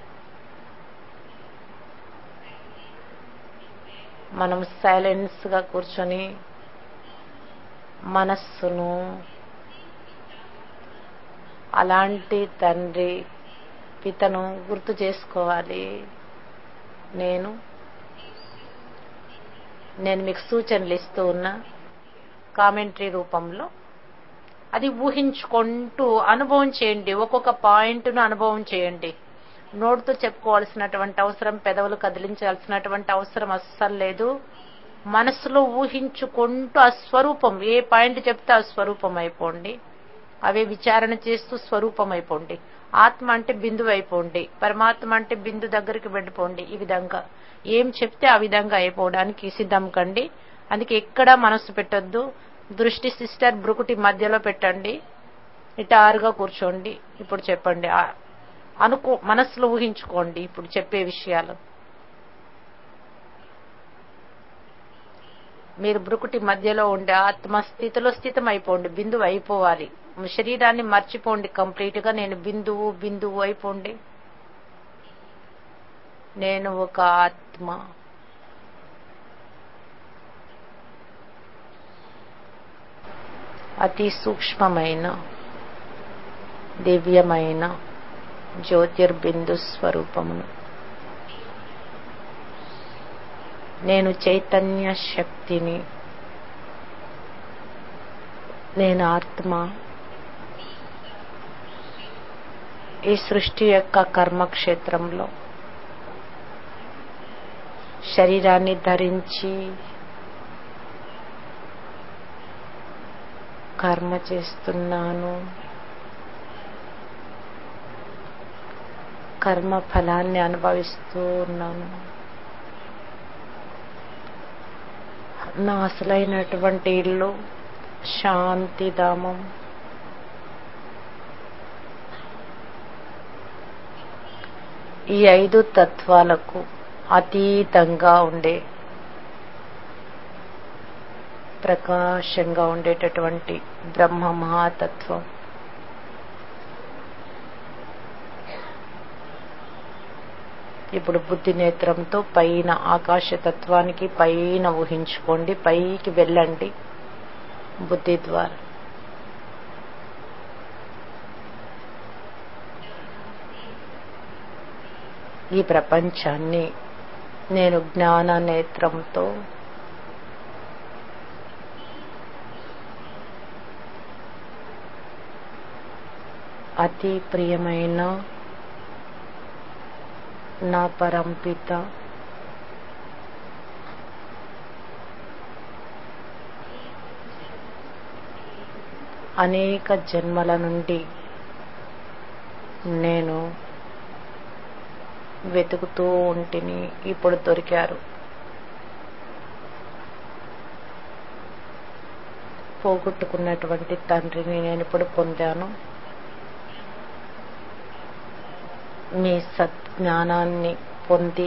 మనం సైలెన్స్ గా కూర్చొని మనస్సును అలాంటి తండ్రి పితను గుర్తు చేసుకోవాలి నేను నేను మీకు సూచనలు ఇస్తూ ఉన్నా కామెంటరీ రూపంలో అది ఊహించుకుంటూ అనుభవం చేయండి ఒక్కొక్క పాయింట్ను అనుభవం చేయండి నోటితో చెప్పుకోవాల్సినటువంటి అవసరం పెదవులు కదిలించాల్సినటువంటి అవసరం అస్సలు లేదు మనసులో ఊహించుకుంటూ ఆ స్వరూపం ఏ పాయింట్ చెప్తే ఆ స్వరూపం అయిపోండి అవే విచారణ చేస్తూ స్వరూపం అయిపోండి ఆత్మ అంటే బిందువు అయిపోండి పరమాత్మ అంటే బిందు దగ్గరికి వెళ్ళిపోండి ఈ విధంగా ఏం చెప్తే ఆ విధంగా అయిపోవడానికి సిద్ధం కండి అందుకే ఎక్కడా మనస్సు పెట్టొద్దు దృష్టి సిస్టర్ బ్రుకుటి మధ్యలో పెట్టండి ఇటారుగా కూర్చోండి ఇప్పుడు చెప్పండి ఆ- అనుకో మనస్సులో ఊహించుకోండి ఇప్పుడు చెప్పే విషయాలు మీరు బ్రుకుటి మధ్యలో ఉండే ఆత్మ స్థితిలో స్థితం అయిపోండి బిందువు అయిపోవాలి శరీరాన్ని మర్చిపోండి కంప్లీట్ గా నేను బిందువు బిందువు అయిపోండి నేను ఒక ఆత్మ అతి సూక్ష్మమైన దివ్యమైన జ్యోతిర్బిందు స్వరూపమును నేను చైతన్య శక్తిని నేను ఆత్మ ఈ సృష్టి యొక్క కర్మక్షేత్రంలో శరీరాన్ని ధరించి కర్మ చేస్తున్నాను కర్మ ఫలాన్ని అనుభవిస్తూ ఉన్నాను నా అసలైనటువంటి ఇల్లు శాంతిధామం ఈ ఐదు తత్వాలకు అతీతంగా ఉండే ప్రకాశంగా ఉండేటటువంటి బ్రహ్మ మహాతత్వం ఇప్పుడు బుద్ధి నేత్రంతో పైన ఆకాశతత్వానికి పైన ఊహించుకోండి పైకి వెళ్ళండి బుద్ధి ద్వారా ఈ ప్రపంచాన్ని నేను జ్ఞాన నేత్రంతో అతి ప్రియమైన నా పరంపిత అనేక జన్మల నుండి నేను వెతుకుతూ ఉంటిని ఇప్పుడు దొరికారు పోగొట్టుకున్నటువంటి తండ్రిని నేను ఇప్పుడు పొందాను మీ సజ్ఞానాన్ని పొంది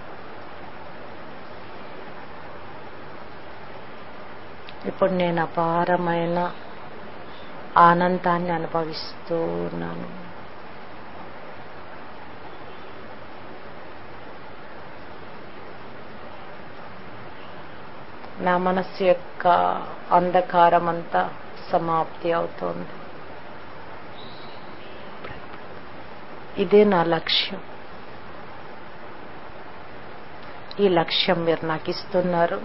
ఇప్పుడు నేను అపారమైన ఆనందాన్ని అనుభవిస్తూ ఉన్నాను నా మనస్సు యొక్క అంధకారం అంతా సమాప్తి అవుతోంది ఇదే నా లక్ష్యం ఈ లక్ష్యం మీరు నాకు ఇస్తున్నారు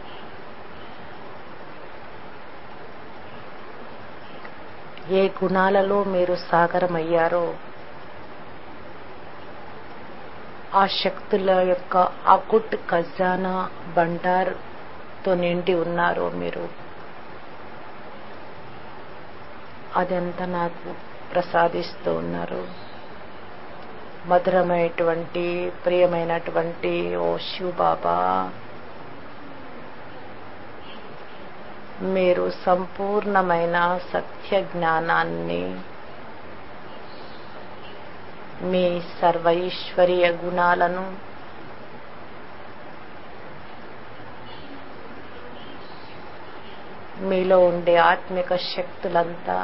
ఏ గుణాలలో మీరు సాగరమయ్యారో ఆ శక్తుల యొక్క అకుట్ ఖజానా బండార్తో నిండి ఉన్నారో మీరు అదంతా నాకు ప్రసాదిస్తూ ఉన్నారు మధురమైనటువంటి ప్రియమైనటువంటి ఓ శివ్ బాబా మీరు సంపూర్ణమైన సత్య జ్ఞానాన్ని మీ సర్వైశ్వర్య గుణాలను మీలో ఉండే ఆత్మిక శక్తులంతా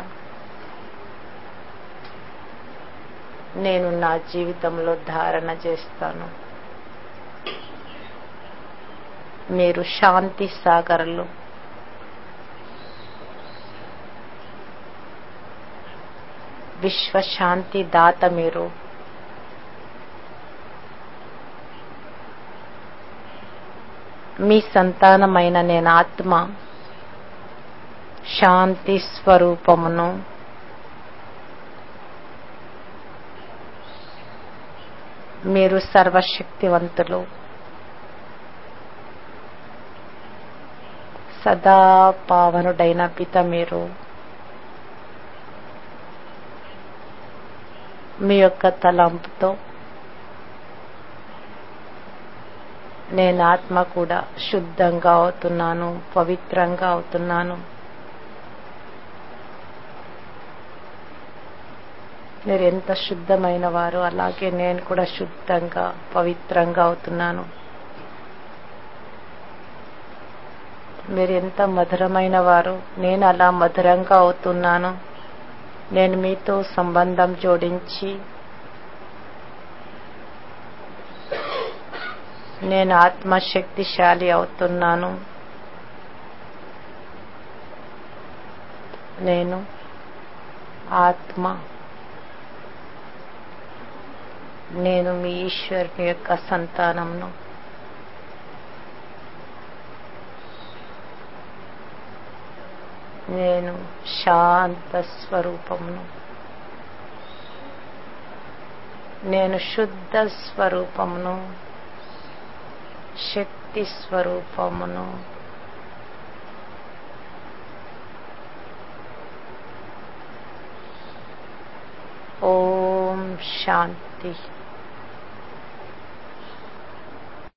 నేను నా జీవితంలో ధారణ చేస్తాను మీరు శాంతి సాగర్లు విశ్వశాంతి దాత మీరు మీ సంతానమైన నేను ఆత్మ శాంతి స్వరూపమును మీరు సర్వశక్తివంతులు సదా పావనుడైన పిత మీరు మీ యొక్క తలంపుతో నేను ఆత్మ కూడా శుద్ధంగా అవుతున్నాను పవిత్రంగా అవుతున్నాను మీరు ఎంత శుద్ధమైన వారు అలాగే నేను కూడా శుద్ధంగా పవిత్రంగా అవుతున్నాను మీరు ఎంత మధురమైన వారు నేను అలా మధురంగా అవుతున్నాను నేను మీతో సంబంధం జోడించి నేను ఆత్మశక్తిశాలి అవుతున్నాను నేను ఆత్మ నేను మీ ఈశ్వరుని యొక్క సంతానంను నేను శాంత స్వరూపమును నేను శుద్ధ స్వరూపమును శక్తి స్వరూపమును ఓం శాంతి